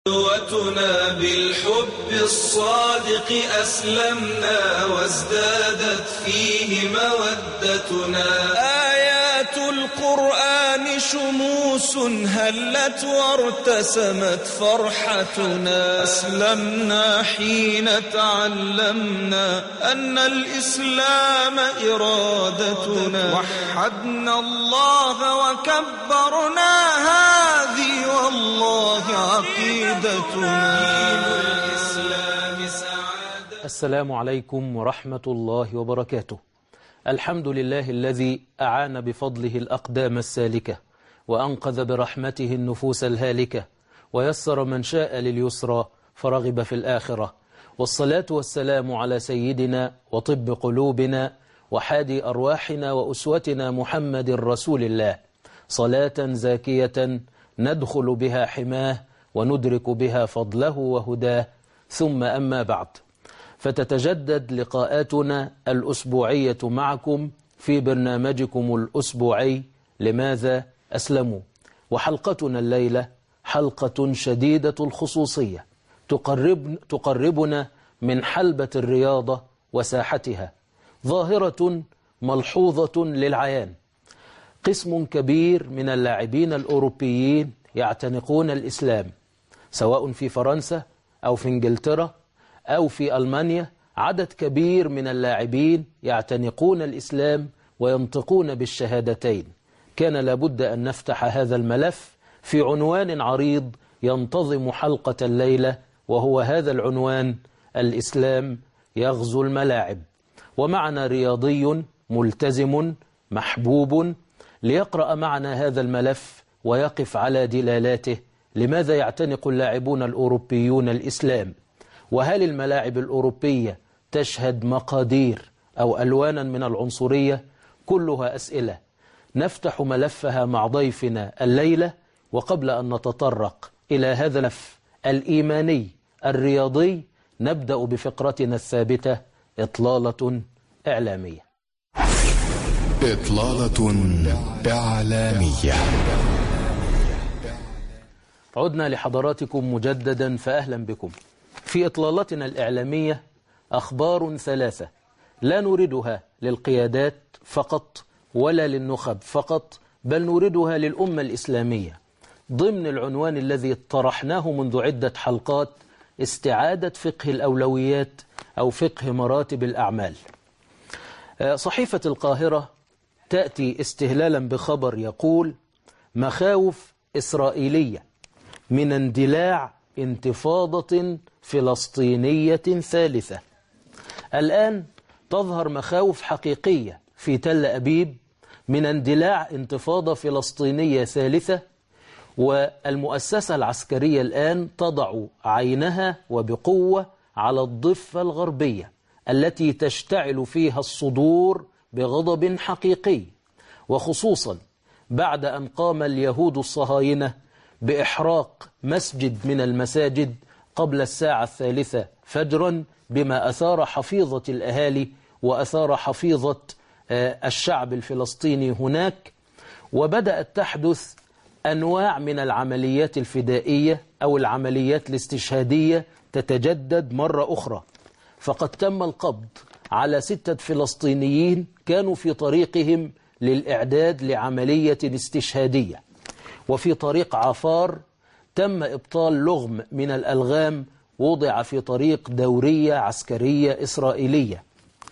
قدوتنا بالحب الصادق أسلمنا وازدادت فيه مودتنا آيات القرآن شموس هلت وارتسمت فرحتنا أسلمنا حين تعلمنا أن الإسلام إرادتنا وحدنا الله وكبرنا هذه والله عقيدتنا الإسلام سعادة السلام عليكم ورحمة الله وبركاته الحمد لله الذي أعان بفضله الأقدام السالكة وأنقذ برحمته النفوس الهالكة ويسر من شاء لليسرى فرغب في الآخرة والصلاة والسلام على سيدنا وطب قلوبنا وحادي أرواحنا وأسوتنا محمد رسول الله صلاة زاكية ندخل بها حماه وندرك بها فضله وهداه ثم أما بعد فتتجدد لقاءاتنا الأسبوعية معكم في برنامجكم الأسبوعي لماذا أسلموا وحلقتنا الليلة حلقة شديدة الخصوصية تقرب تقربنا من حلبة الرياضة وساحتها ظاهرة ملحوظة للعيان قسم كبير من اللاعبين الأوروبيين يعتنقون الإسلام سواء في فرنسا أو في إنجلترا أو في ألمانيا عدد كبير من اللاعبين يعتنقون الإسلام وينطقون بالشهادتين كان لابد أن نفتح هذا الملف في عنوان عريض ينتظم حلقة الليلة وهو هذا العنوان الإسلام يغزو الملاعب ومعنا رياضي ملتزم محبوب ليقرأ معنا هذا الملف ويقف على دلالاته لماذا يعتنق اللاعبون الأوروبيون الإسلام وهل الملاعب الأوروبية تشهد مقادير أو ألوانا من العنصرية كلها أسئلة نفتح ملفها مع ضيفنا الليلة وقبل أن نتطرق إلى هذا الملف الإيماني الرياضي نبدأ بفقرتنا الثابتة إطلالة إعلامية إطلالة إعلامية عدنا لحضراتكم مجددا فأهلا بكم في إطلالتنا الإعلامية أخبار ثلاثة لا نريدها للقيادات فقط ولا للنخب فقط بل نريدها للأمة الإسلامية ضمن العنوان الذي طرحناه منذ عدة حلقات استعادة فقه الأولويات أو فقه مراتب الأعمال صحيفة القاهرة تأتي استهلالا بخبر يقول مخاوف إسرائيلية من اندلاع انتفاضة فلسطينية ثالثة الآن تظهر مخاوف حقيقية في تل أبيب من اندلاع انتفاضة فلسطينية ثالثة والمؤسسة العسكرية الآن تضع عينها وبقوة على الضفة الغربية التي تشتعل فيها الصدور بغضب حقيقي وخصوصا بعد أن قام اليهود الصهاينة بإحراق مسجد من المساجد قبل الساعة الثالثة فجرا بما أثار حفيظة الأهالي وأثار حفيظة الشعب الفلسطيني هناك وبدأت تحدث أنواع من العمليات الفدائية أو العمليات الاستشهادية تتجدد مرة أخرى فقد تم القبض على ستة فلسطينيين كانوا في طريقهم للإعداد لعملية استشهادية وفي طريق عفار تم إبطال لغم من الألغام وضع في طريق دورية عسكرية إسرائيلية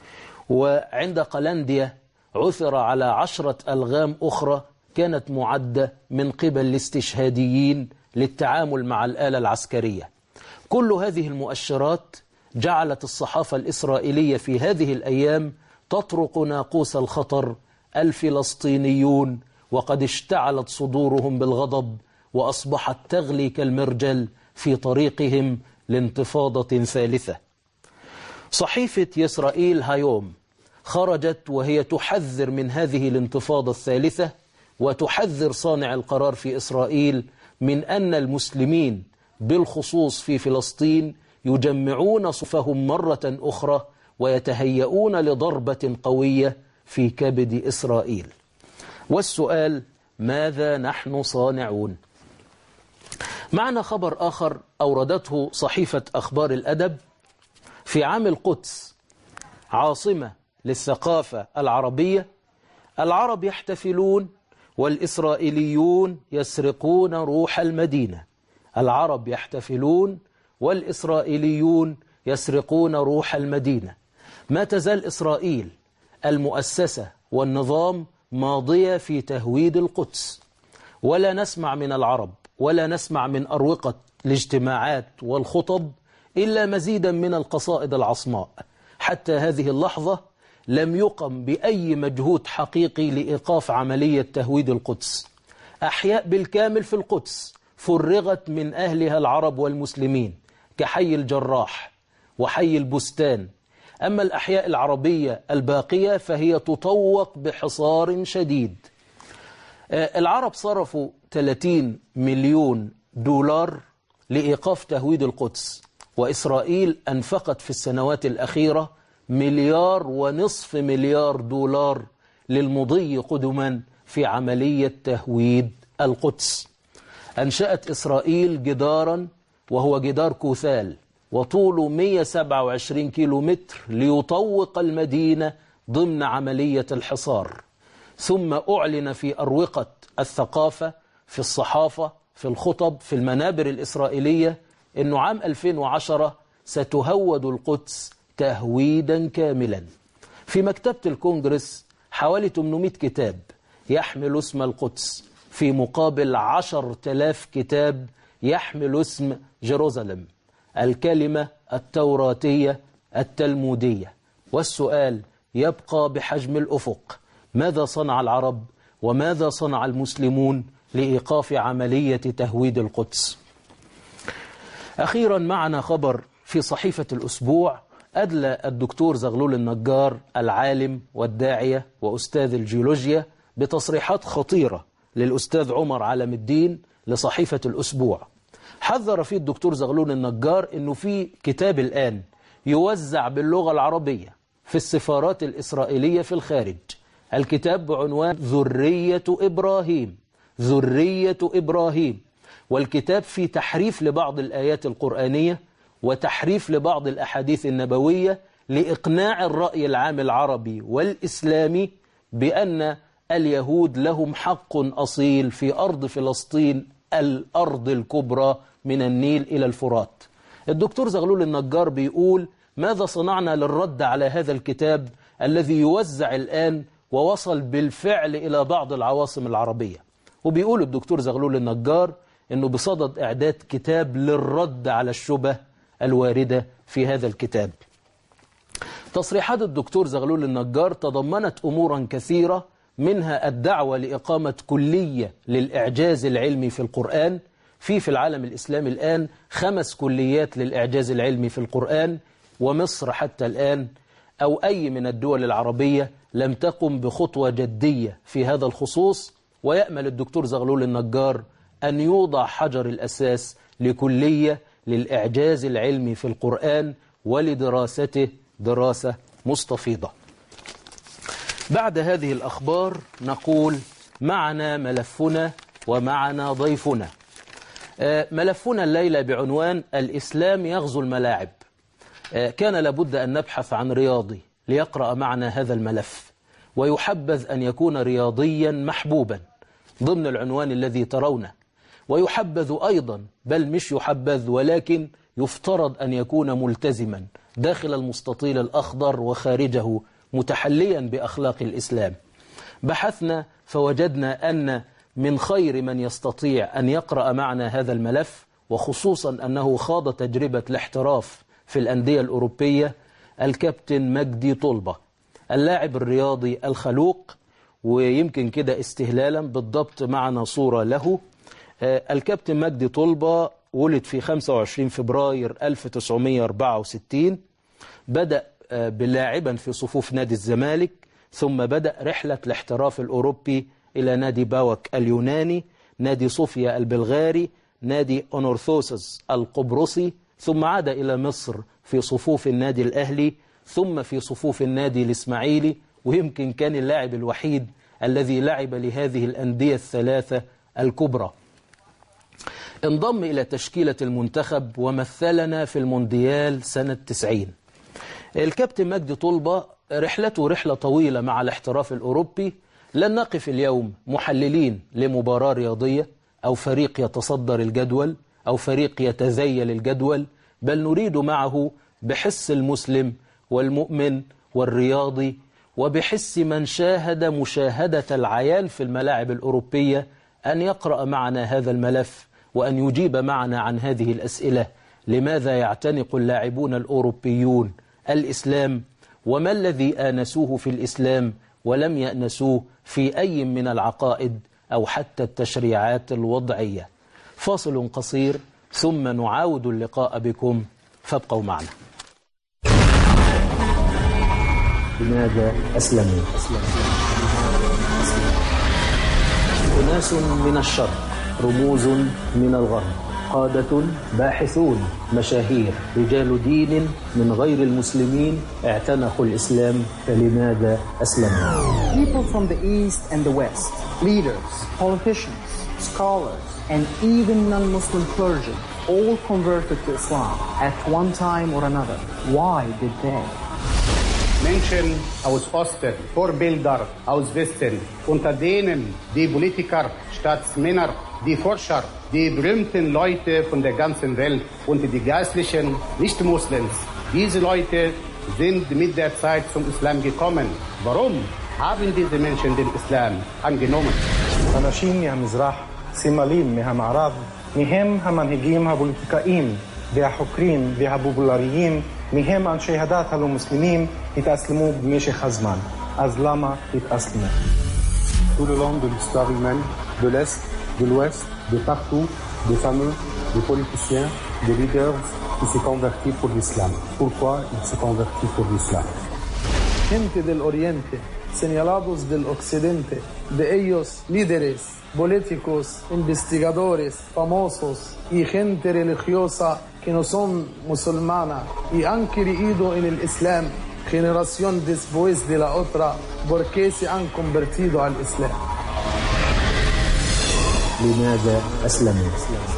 وعند قلنديا عثر على عشرة ألغام أخرى كانت معدة من قبل الاستشهاديين للتعامل مع الآلة العسكرية كل هذه المؤشرات جعلت الصحافة الإسرائيلية في هذه الأيام تطرق ناقوس الخطر الفلسطينيون وقد اشتعلت صدورهم بالغضب وأصبحت تغلي كالمرجل في طريقهم لانتفاضة ثالثة صحيفة إسرائيل هايوم خرجت وهي تحذر من هذه الانتفاضة الثالثة وتحذر صانع القرار في إسرائيل من أن المسلمين بالخصوص في فلسطين يجمعون صفهم مرة أخرى ويتهيئون لضربة قوية في كبد إسرائيل والسؤال ماذا نحن صانعون معنا خبر آخر أوردته صحيفة أخبار الأدب في عام القدس عاصمة للثقافة العربية العرب يحتفلون والإسرائيليون يسرقون روح المدينة العرب يحتفلون والإسرائيليون يسرقون روح المدينة ما تزال إسرائيل المؤسسة والنظام ماضية في تهويد القدس ولا نسمع من العرب ولا نسمع من أروقة الاجتماعات والخطب إلا مزيدا من القصائد العصماء حتى هذه اللحظة لم يقم بأي مجهود حقيقي لإيقاف عملية تهويد القدس أحياء بالكامل في القدس فرغت من أهلها العرب والمسلمين كحي الجراح وحي البستان أما الأحياء العربية الباقية فهي تطوق بحصار شديد العرب صرفوا 30 مليون دولار لإيقاف تهويد القدس وإسرائيل أنفقت في السنوات الأخيرة مليار ونصف مليار دولار للمضي قدما في عملية تهويد القدس أنشأت إسرائيل جدارا وهو جدار كوثال وطوله 127 كيلو متر ليطوق المدينة ضمن عملية الحصار ثم أعلن في أروقة الثقافة في الصحافة في الخطب في المنابر الإسرائيلية أنه عام 2010 ستهود القدس تهويدا كاملا في مكتبة الكونجرس حوالي 800 كتاب يحمل اسم القدس في مقابل 10,000 كتاب يحمل اسم جيروزالم الكلمة التوراتية التلمودية والسؤال يبقى بحجم الأفق ماذا صنع العرب وماذا صنع المسلمون لإيقاف عملية تهويد القدس أخيرا معنا خبر في صحيفة الأسبوع أدلى الدكتور زغلول النجار العالم والداعية وأستاذ الجيولوجيا بتصريحات خطيرة للأستاذ عمر علم الدين لصحيفة الأسبوع حذر فيه الدكتور زغلول النجار أنه في كتاب الآن يوزع باللغة العربية في السفارات الإسرائيلية في الخارج الكتاب بعنوان ذرية إبراهيم ذرية إبراهيم والكتاب فيه تحريف لبعض الآيات القرآنية وتحريف لبعض الأحاديث النبوية لإقناع الرأي العام العربي والإسلامي بأن اليهود لهم حق أصيل في أرض فلسطين الأرض الكبرى من النيل إلى الفرات الدكتور زغلول النجار بيقول ماذا صنعنا للرد على هذا الكتاب الذي يوزع الآن ووصل بالفعل إلى بعض العواصم العربية وبيقول الدكتور زغلول النجار أنه بصدد إعداد كتاب للرد على الشبه الواردة في هذا الكتاب تصريحات الدكتور زغلول النجار تضمنت أمورا كثيرة منها الدعوة لإقامة كلية للإعجاز العلمي في القرآن في في العالم الإسلامي الآن خمس كليات للإعجاز العلمي في القرآن ومصر حتى الآن أو أي من الدول العربية لم تقم بخطوة جدية في هذا الخصوص ويأمل الدكتور زغلول النجار أن يوضع حجر الأساس لكلية للإعجاز العلمي في القرآن ولدراسته دراسة مستفيضة بعد هذه الأخبار نقول معنا ملفنا ومعنا ضيفنا ملفنا الليلة بعنوان الإسلام يغزو الملاعب كان لابد أن نبحث عن رياضي ليقرأ معنا هذا الملف ويحبذ أن يكون رياضيا محبوبا ضمن العنوان الذي ترونه ويحبذ أيضا بل مش يحبذ ولكن يفترض أن يكون ملتزما داخل المستطيل الأخضر وخارجه متحليا بأخلاق الإسلام بحثنا فوجدنا أن من خير من يستطيع أن يقرأ معنا هذا الملف وخصوصا أنه خاض تجربة الاحتراف في الأندية الأوروبية الكابتن مجدي طلبة اللاعب الرياضي الخلوق ويمكن كده استهلالا بالضبط معنا صورة له الكابتن مجدي طلبة ولد في 25 فبراير 1964 بدأ بلاعبا في صفوف نادي الزمالك ثم بدأ رحلة الاحتراف الأوروبي إلى نادي باوك اليوناني نادي صوفيا البلغاري نادي أونورثوسس القبرصي ثم عاد إلى مصر في صفوف النادي الأهلي ثم في صفوف النادي الإسماعيلي ويمكن كان اللاعب الوحيد الذي لعب لهذه الأندية الثلاثة الكبرى انضم إلى تشكيلة المنتخب ومثلنا في المونديال سنة 90 الكابتن مجدي طلبة رحلته رحلة طويلة مع الاحتراف الأوروبي لن نقف اليوم محللين لمباراة رياضية أو فريق يتصدر الجدول أو فريق يتزيل الجدول بل نريد معه بحس المسلم والمؤمن والرياضي وبحس من شاهد مشاهدة العيان في الملاعب الأوروبية أن يقرأ معنا هذا الملف وأن يجيب معنا عن هذه الأسئلة لماذا يعتنق اللاعبون الأوروبيون الإسلام وما الذي آنسوه في الإسلام ولم يأنسوه في أي من العقائد أو حتى التشريعات الوضعية فاصل قصير ثم نعاود اللقاء بكم فابقوا معنا لماذا أسلموا أناس من الشر رموز من الغرب قادة باحثون مشاهير رجال دين من غير المسلمين اعتنقوا الإسلام فلماذا أسلموا People from the East and the West, leaders, politicians, scholars, and even non-Muslim clergy all converted to Islam at one time or another. Why did they? Menschen aus Osten, Vorbilder aus Westen, unter denen die Politiker, Staatsmänner, die Forscher, die berühmten Leute von der ganzen Welt und die geistlichen Nicht-Muslims. Diese Leute sind mit der Zeit zum Islam gekommen. Warum haben diese Menschen den Islam angenommen? אנשים מהמזרח, סמלים מהמערב, מהם המנהיגים הפוליטיקאים והחוקרים והפופולריים, מהם אנשי הדת הלא מוסלמים, התאסלמו במשך הזמן. אז למה התאסלמו? tout le long de l'histoire humaine, de l'Est, de l'Ouest, de partout, des fameux, des politiciens, des leaders qui se convertissent pour l'islam. Pourquoi ils se convertissent pour l'islam gente del Oriente, señalados del Occidente, de ellos líderes, políticos, investigadores, famosos y gente religiosa que no son musulmana y han creído en el Islam generación después de la otra porque se han convertido al Islam. لماذا أسلموا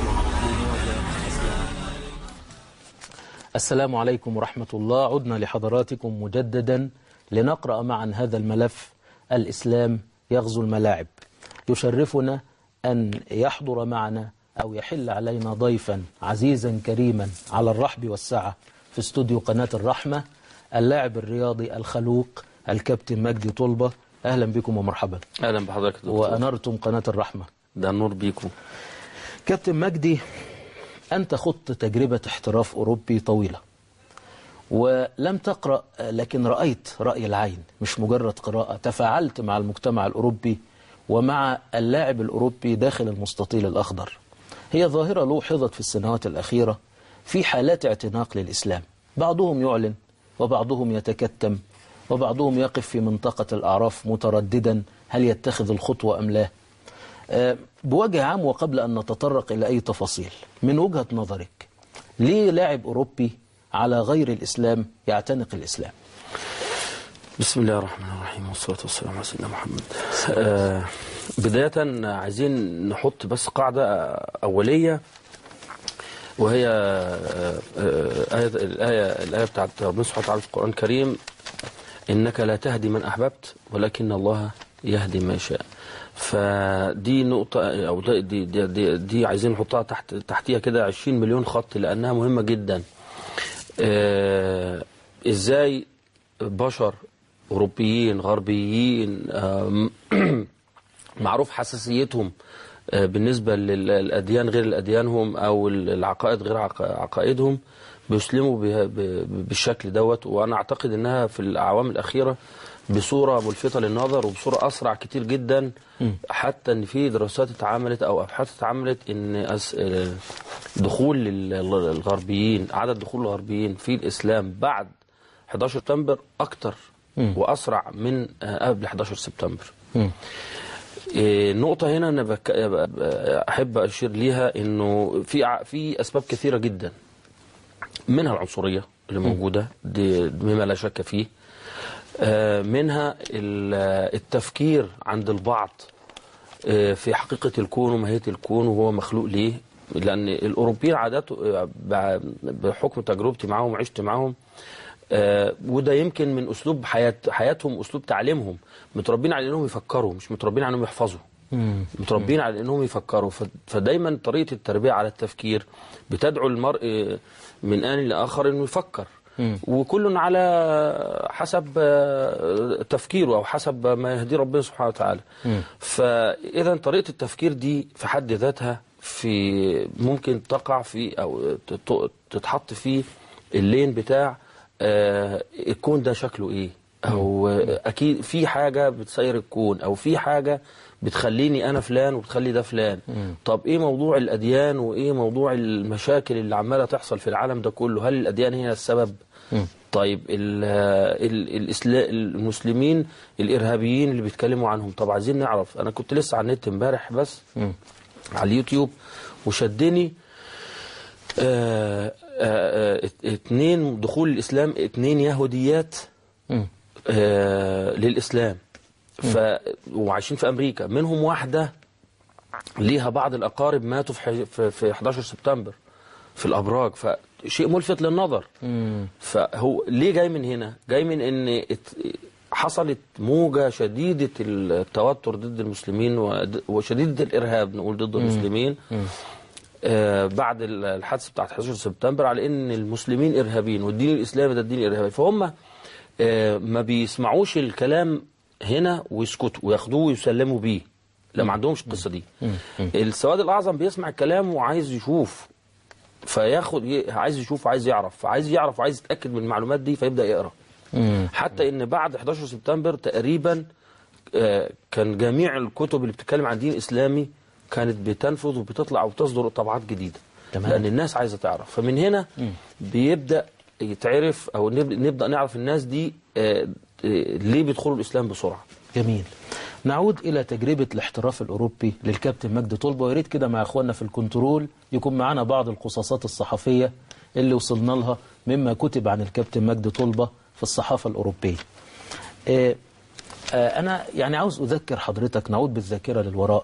السلام عليكم ورحمة الله عدنا لحضراتكم مجددا لنقرأ معا هذا الملف الإسلام يغزو الملاعب يشرفنا أن يحضر معنا أو يحل علينا ضيفا عزيزا كريما على الرحب والسعة في استوديو قناة الرحمة اللاعب الرياضي الخلوق الكابتن مجدي طلبة أهلا بكم ومرحبا اهلا بحضرتك يا دكتور وأنرتم قناة الرحمة ده النور بيكم كابتن مجدي أنت خضت تجربة احتراف أوروبي طويلة ولم تقرأ لكن رأيت رأي العين مش مجرد قراءة تفاعلت مع المجتمع الأوروبي ومع اللاعب الأوروبي داخل المستطيل الأخضر هي ظاهرة لوحظت في السنوات الأخيرة في حالات اعتناق للإسلام بعضهم يعلن وبعضهم يتكتم وبعضهم يقف في منطقة الأعراف مترددا هل يتخذ الخطوة أم لا آه، بوجه عام وقبل أن نتطرق إلى أي تفاصيل من وجهة نظرك ليه لاعب أوروبي على غير الإسلام يعتنق الإسلام بسم الله الرحمن الرحيم والصلاة والسلام على سيدنا محمد آه بداية عايزين نحط بس قاعدة أولية وهي آه، آه، آية الآية الآية بتاعت ربنا سبحانه وتعالى في القرآن الكريم إنك لا تهدي من أحببت ولكن الله يهدي من يشاء فدي نقطة أو دي, دي, دي, دي, دي عايزين نحطها تحت تحتيها كده 20 مليون خط لأنها مهمة جدا آه إزاي بشر أوروبيين غربيين آم، معروف حساسيتهم آه، بالنسبة للأديان غير الأديانهم أو العقائد غير عق- عقائدهم بيسلموا بها- ب- بالشكل دوت وأنا أعتقد أنها في الأعوام الأخيرة بصورة ملفتة للنظر وبصورة أسرع كتير جدا حتى أن في دراسات اتعملت أو أبحاث اتعملت أن أس- آه، دخول ال- الغربيين عدد دخول الغربيين في الإسلام بعد 11 سبتمبر أكتر وأسرع من آه، قبل 11 سبتمبر إيه، نقطة هنا أنا بك... أحب أشير ليها إنه في ع- في أسباب كثيرة جدا منها العنصرية اللي موجودة دي مما لا شك فيه آه، منها ال- التفكير عند البعض آه، في حقيقة الكون وماهية الكون وهو مخلوق ليه لان الاوروبيين عادات ب- بحكم تجربتي معاهم وعشت معاهم آه، وده يمكن من اسلوب حياه حياتهم اسلوب تعليمهم متربين على انهم يفكروا مش متربين على انهم يحفظوا متربين على انهم يفكروا ف- فدايما طريقه التربيه على التفكير بتدعو المرء من ان لاخر انه يفكر وكل على حسب آه، تفكيره او حسب ما يهدي ربنا سبحانه وتعالى فاذا طريقه التفكير دي في حد ذاتها في ممكن تقع في او تت- تتحط في اللين بتاع آه، الكون ده شكله ايه او آه، اكيد في حاجه بتسير الكون او في حاجه بتخليني انا فلان وبتخلي ده فلان طب ايه موضوع الاديان وايه موضوع المشاكل اللي عماله تحصل في العالم ده كله هل الاديان هي السبب طيب ال ال الإسلا- المسلمين الارهابيين اللي بيتكلموا عنهم طب عايزين نعرف انا كنت لسه على النت امبارح بس على اليوتيوب وشدني آه، آه، ات- اتنين دخول الاسلام اتنين يهوديات آه، للاسلام ف وعايشين في امريكا منهم واحده ليها بعض الاقارب ماتوا في ح- في- في 11 سبتمبر في الابراج فشيء ملفت للنظر فهو ليه جاي من هنا جاي من ان ات- حصلت موجة شديدة التوتر ضد المسلمين ود- وشديدة الإرهاب نقول ضد المسلمين آه بعد ال- الحادثة بتاعت 11 سبتمبر على ان المسلمين إرهابيين والدين الإسلامي ده الدين الإرهابي فهم آه ما بيسمعوش الكلام هنا ويسكتوا وياخدوه ويسلموا بيه لا ما عندهمش القصة دي السواد الأعظم بيسمع الكلام وعايز يشوف فياخد ي- عايز يشوف وعايز يعرف فعايز يعرف وعايز يتاكد من المعلومات دي فيبدا يقرا حتى ان بعد 11 سبتمبر تقريبا آه، كان جميع الكتب اللي بتتكلم عن دين اسلامي كانت بتنفذ وبتطلع وتصدر طبعات جديده تمام. لان الناس عايزه تعرف فمن هنا بيبدا يتعرف او نب- نبدا نعرف الناس دي آه، آه، ليه بيدخلوا الاسلام بسرعه جميل نعود إلى تجربة الاحتراف الأوروبي للكابتن مجدي طلبة ويا ريت كده مع إخواننا في الكنترول يكون معانا بعض القصاصات الصحفية اللي وصلنا لها مما كتب عن الكابتن مجدي طلبة في الصحافة الأوروبية آه، آه، أنا يعني عاوز أذكر حضرتك نعود بالذاكرة للوراء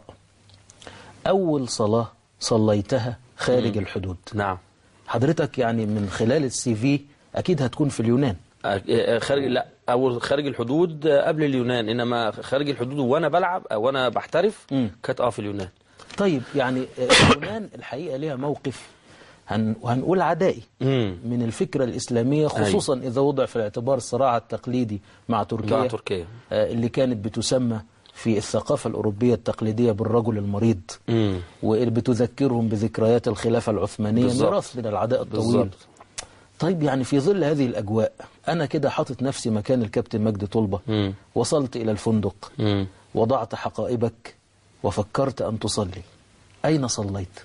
أول صلاة صليتها خارج الحدود نعم حضرتك يعني من خلال السي في أكيد هتكون في اليونان آه، آه، خارج لا او خارج الحدود آه، قبل اليونان انما خارج الحدود وانا بلعب او وانا بحترف كانت اه في اليونان طيب يعني آه، اليونان الحقيقة ليها موقف هن وهنقول عدائي مم. من الفكرة الإسلامية خصوصا إذا وضع في الاعتبار الصراع التقليدي مع تركيا مع تركيا. آه، اللي كانت بتسمى في الثقافة الأوروبية التقليدية بالرجل المريض مم. واللي بتذكرهم بذكريات الخلافة العثمانية بالظبط. ميراث من العداء الطويل بالظبط. طيب يعني في ظل هذه الأجواء أنا كده حاطط نفسي مكان الكابتن مجدي طلبة مم. وصلت إلى الفندق مم. وضعت حقائبك وفكرت أن تصلي أين صليت؟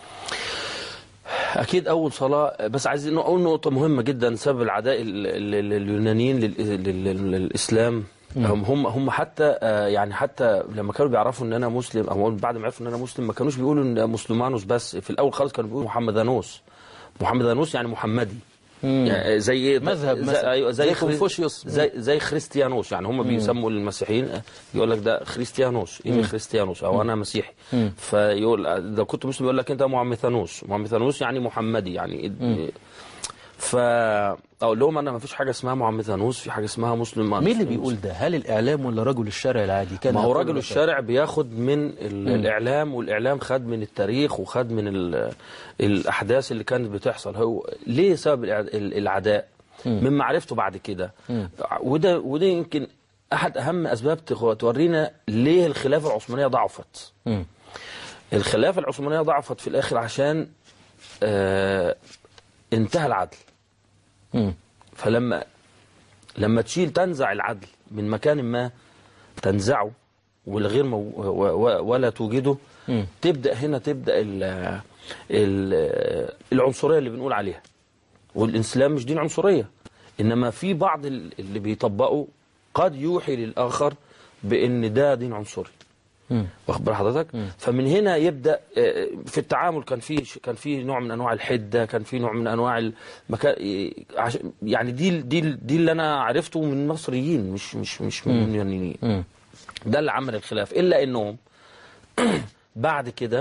اكيد اول صلاه بس عايزين نقول نقطه مهمه جدا سبب العداء ال- ال- ال- اليونانيين لل- لل- للاسلام هم هم هم حتى آه، يعني حتى لما كانوا بيعرفوا ان انا مسلم او بعد ما عرفوا ان انا مسلم ما كانوش بيقولوا ان مسلمانوس بس في الاول خالص كانوا بيقولوا محمدانوس محمدانوس يعني محمدي يعني زي ايه مذهب زي, مثلا. أيوة زي, زي خري- كونفوشيوس. زي زي خريستيانوس يعني هم بيسموا المسيحيين يقول لك ده خريستيانوس ايه خريستيانوس او انا مسيحي فيقول لو كنت مسلم يقول لك انت معمثانوس معمثانوس يعني محمدي يعني ف اقول لهم انا ما فيش حاجه اسمها معمثانوس في حاجه اسمها مسلم مين اللي بيقول ده؟ هل الإعلام ولا رجل الشارع العادي؟ كان ما هو يقول رجل لك- الشارع بياخد من ال- الاعلام والاعلام خد من التاريخ وخد من ال- الاحداث اللي كانت بتحصل هو ليه سبب الإع- ال- العداء من معرفته بعد كده وده وده يمكن احد اهم اسباب تخ- تورينا ليه الخلافه العثمانيه ضعفت مم. الخلافه العثمانيه ضعفت في الاخر عشان آه انتهى العدل مم. فلما لما تشيل تنزع العدل من مكان ما تنزعه والغير مو و- و- ولا توجده تبدا هنا تبدا ال ال العنصريه اللي بنقول عليها والاسلام مش دين عنصريه انما في بعض ال- اللي بيطبقوا قد يوحي للاخر بان ده دين عنصري واخد بال حضرتك فمن هنا يبدا آه، في التعامل كان في كان في نوع من انواع الحده كان في نوع من انواع المكان يعني دي دي دي اللي انا عرفته من المصريين مش مش مش من اليونانيين ده اللي عمل الخلاف الا انهم بعد كده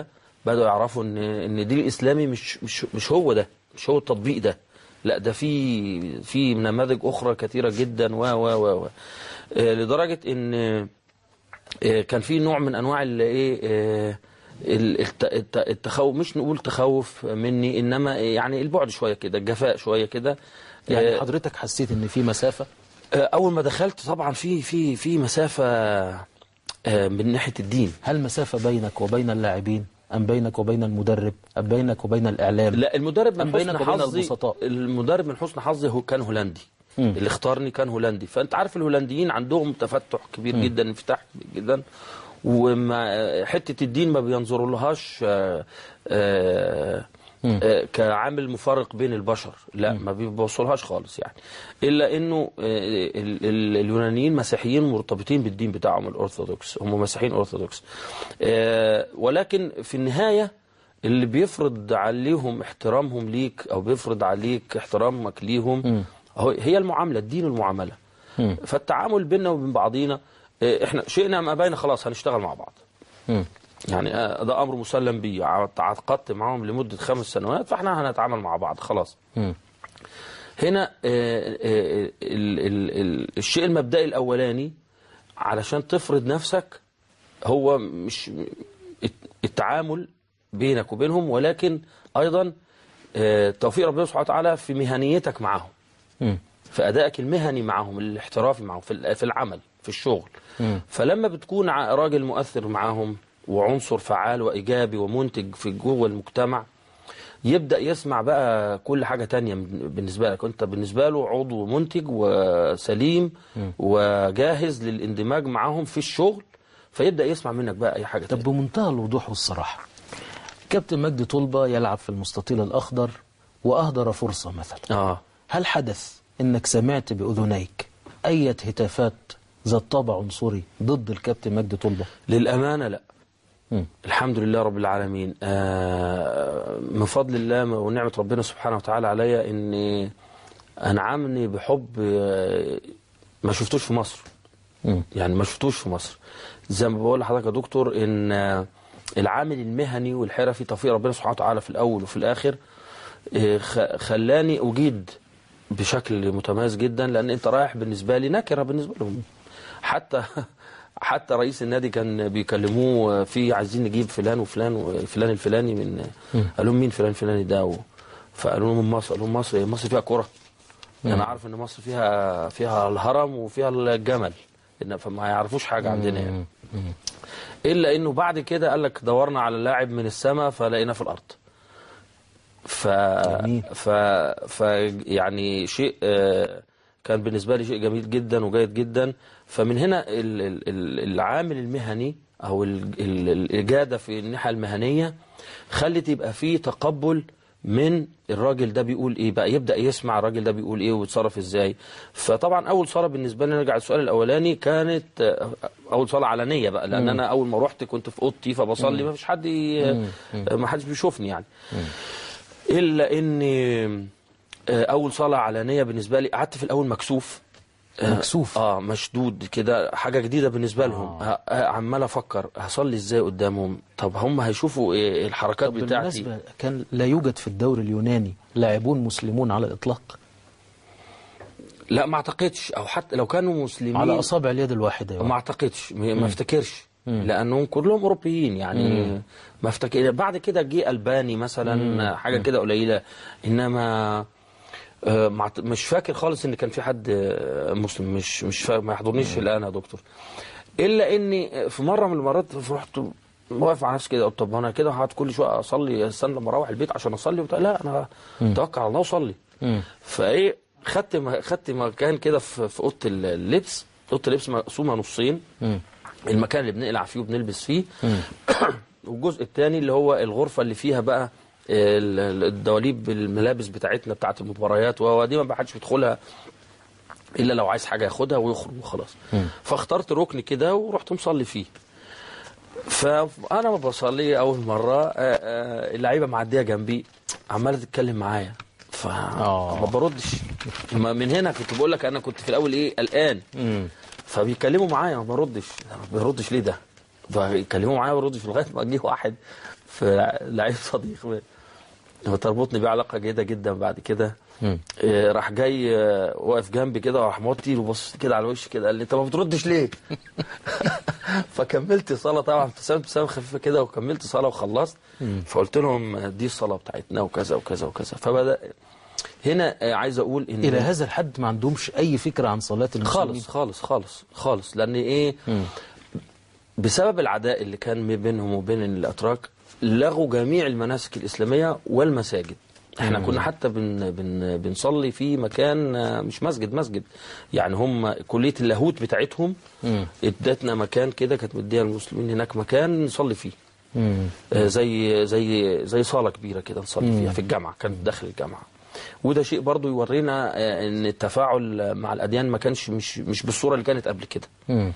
بدأوا يعرفوا ان ان الدين الاسلامي مش مش مش هو ده مش هو التطبيق ده لا ده في في نماذج اخرى كثيره جدا و و و و آه، لدرجه ان آه، كان في نوع من انواع الايه آه، ال- الت- الت- التخوف مش نقول تخوف مني انما يعني البعد شويه كده الجفاء شويه كده يعني آه، حضرتك حسيت ان في مسافة آه، اول ما دخلت طبعا في في في مسافه آه، من ناحيه الدين هل مسافة بينك وبين اللاعبين أم بينك وبين المدرب أم بينك وبين الإعلام لا المدرب أم من بينك حسن وبين حظي البسطاء المدرب من حسن حظي هو كان هولندي مم. اللي اختارني كان هولندي فانت عارف الهولنديين عندهم تفتح كبير مم. جدا انفتاح كبير جدا وما حته الدين ما بينظروا لهاش آه، آه، مم. آه، كعامل مفرق بين البشر لا ما بيبصلهاش خالص يعني الا انه آه، ال- ال- اليونانيين مسيحيين مرتبطين بالدين بتاعهم الارثوذكس هم مسيحيين ارثوذكس آه، ولكن في النهايه اللي بيفرض عليهم احترامهم ليك او بيفرض عليك احترامك ليهم هو- هي المعامله الدين والمعامله مم. فالتعامل بيننا وبين بعضينا آه، احنا شئنا ام ابينا خلاص هنشتغل مع بعض مم. يعني آه، ده امر مسلم بيه ع- تعاقدت معاهم لمده خمس سنوات فاحنا هنتعامل مع بعض خلاص مم. هنا آه، آه، ال- ال- ال- الشيء المبدئي الاولاني علشان تفرض نفسك هو مش الت- التعامل بينك وبينهم ولكن ايضا آه، توفيق ربنا سبحانه وتعالى في مهنيتك معهم مم. في ادائك المهني معهم الاحترافي معهم في ال- في العمل في الشغل مم. فلما بتكون ع- راجل مؤثر معاهم وعنصر فعال وايجابي ومنتج في جوه المجتمع يبدا يسمع بقى كل حاجه تانية من- بالنسبه لك انت بالنسبه له عضو منتج وسليم وجاهز للاندماج معاهم في الشغل فيبدا يسمع منك بقى اي حاجه طب تانية. بمنتهى الوضوح والصراحة كابتن مجدي طلبة يلعب في المستطيل الأخضر وأهدر فرصة مثلا اه هل حدث أنك سمعت بأذنيك أي هتافات ذات طابع عنصري ضد الكابتن مجدي طلبة للامانه لا مم. الحمد لله رب العالمين آه، من فضل الله ونعمة ربنا سبحانه وتعالى عليا ان انعمني بحب آه، ما شفتوش في مصر مم. يعني ما شفتوش في مصر زي ما بقول لحضرتك يا دكتور ان آه، العامل المهني والحرفي توفيق ربنا سبحانه وتعالى في الاول وفي الاخر آه، خ- خلاني اجيد بشكل متميز جدا لان انت رايح بالنسبه لي نكره بالنسبه لهم حتى حتى رئيس النادي كان بيكلموه في عايزين نجيب فلان وفلان وفلان الفلاني من قال لهم مين فلان الفلاني ده و- فقالوا لهم من مصر قالوا لهم مصر إيه؟ مصر فيها كرة انا عارف ان مصر فيها فيها الهرم وفيها الجمل إن- فما يعرفوش حاجه عندنا يعني الا انه بعد كده قال لك دورنا على لاعب من السماء فلقيناه في الارض ف جميل. ف ف يعني شيء آه، كان بالنسبه لي شيء جميل جدا وجيد جدا فمن هنا ال- ال- ال- العامل المهني او ال- ال- الاجاده في الناحيه المهنيه خلت يبقى فيه تقبل من الراجل ده بيقول ايه بقى يبدا يسمع الراجل ده بيقول ايه ويتصرف ازاي فطبعا اول صلاه بالنسبه لي نرجع للسؤال الاولاني كانت آه، اول صلاه علنيه بقى لان انا اول ما رحت كنت في اوضتي فبصلي ما فيش حد ي- ما حدش بيشوفني يعني الا اني آه، اول صلاه علنيه بالنسبه لي قعدت في الاول مكسوف آه، مكسوف. اه مشدود كده حاجه جديده بالنسبه لهم آه. آه عمال افكر هصلي ازاي قدامهم طب هم هيشوفوا ايه الحركات طب بتاعتي بالمناسبة كان لا يوجد في الدوري اليوناني لاعبون مسلمون على الإطلاق لا ما اعتقدش او حتى لو كانوا مسلمين على أصابع اليد الواحدة يا ما اعتقدش م- ما افتكرش لانهم كلهم اوروبيين يعني ما افتكر بعد كده جه الباني مثلا حاجه كده قليله انما آه، ما أعت- مش فاكر خالص ان كان في حد آه، مسلم مش مش فا... ما يحضرنيش الان يا دكتور الا اني في مره من المرات رحت واقف على نفسي كده قلت طب انا كده هقعد كل شويه اصلي استنى لما اروح البيت عشان اصلي وبتاع لا انا توكل على الله وصلي فايه خدت م- خدت مكان كده في في اوضه اللبس اوضه اللبس مقسومه نصين المكان اللي بنقلع فيه وبنلبس فيه والجزء الثاني اللي هو الغرفه اللي فيها بقى ال- ال- الدواليب الملابس بتاعتنا بتاعت المباريات ودي ما حدش بيدخلها الا لو عايز حاجه ياخدها ويخرج وخلاص فاخترت ركن كده ورحت مصلي فيه فانا ما بصلي اول مره آه، آه، اللعيبه معديه جنبي عماله تتكلم معايا فما بردش ما من هنا كنت بقول لك انا كنت في الاول ايه قلقان فبيتكلموا معايا ما بردش ما بيردش ليه ده فيتكلموا معايا ما بردش لغايه ما جه واحد في لعيب صديق وتربطني بيه علاقه جيده جدا بعد كده آه، راح جاي آه، واقف جنبي كده وراح موطي وبص كده على وشي كده قال لي انت ما بتردش ليه؟ فكملت صلاه طبعا ابتسمت ابتسامه خفيفه كده وكملت صلاه وخلصت فقلت لهم دي الصلاه بتاعتنا وكذا وكذا وكذا فبدا هنا آه، عايز اقول ان الى هذا الحد ما عندهمش اي فكره عن صلاه المسلمين خالص خالص خالص خالص لان ايه بسبب العداء اللي كان بينهم وبين الاتراك لغوا جميع المناسك الاسلاميه والمساجد احنا مم. كنا حتى بن بن بنصلي في مكان آه، مش مسجد مسجد يعني هم كليه اللاهوت بتاعتهم ادتنا مكان كده كانت مديها المسلمين هناك مكان نصلي فيه مم. آه، زي زي زي صاله كبيره كده نصلي فيها في الجامعه كانت داخل الجامعه وده شيء برضو يورينا آه، ان التفاعل مع الاديان ما كانش مش مش بالصوره اللي كانت قبل كده مم.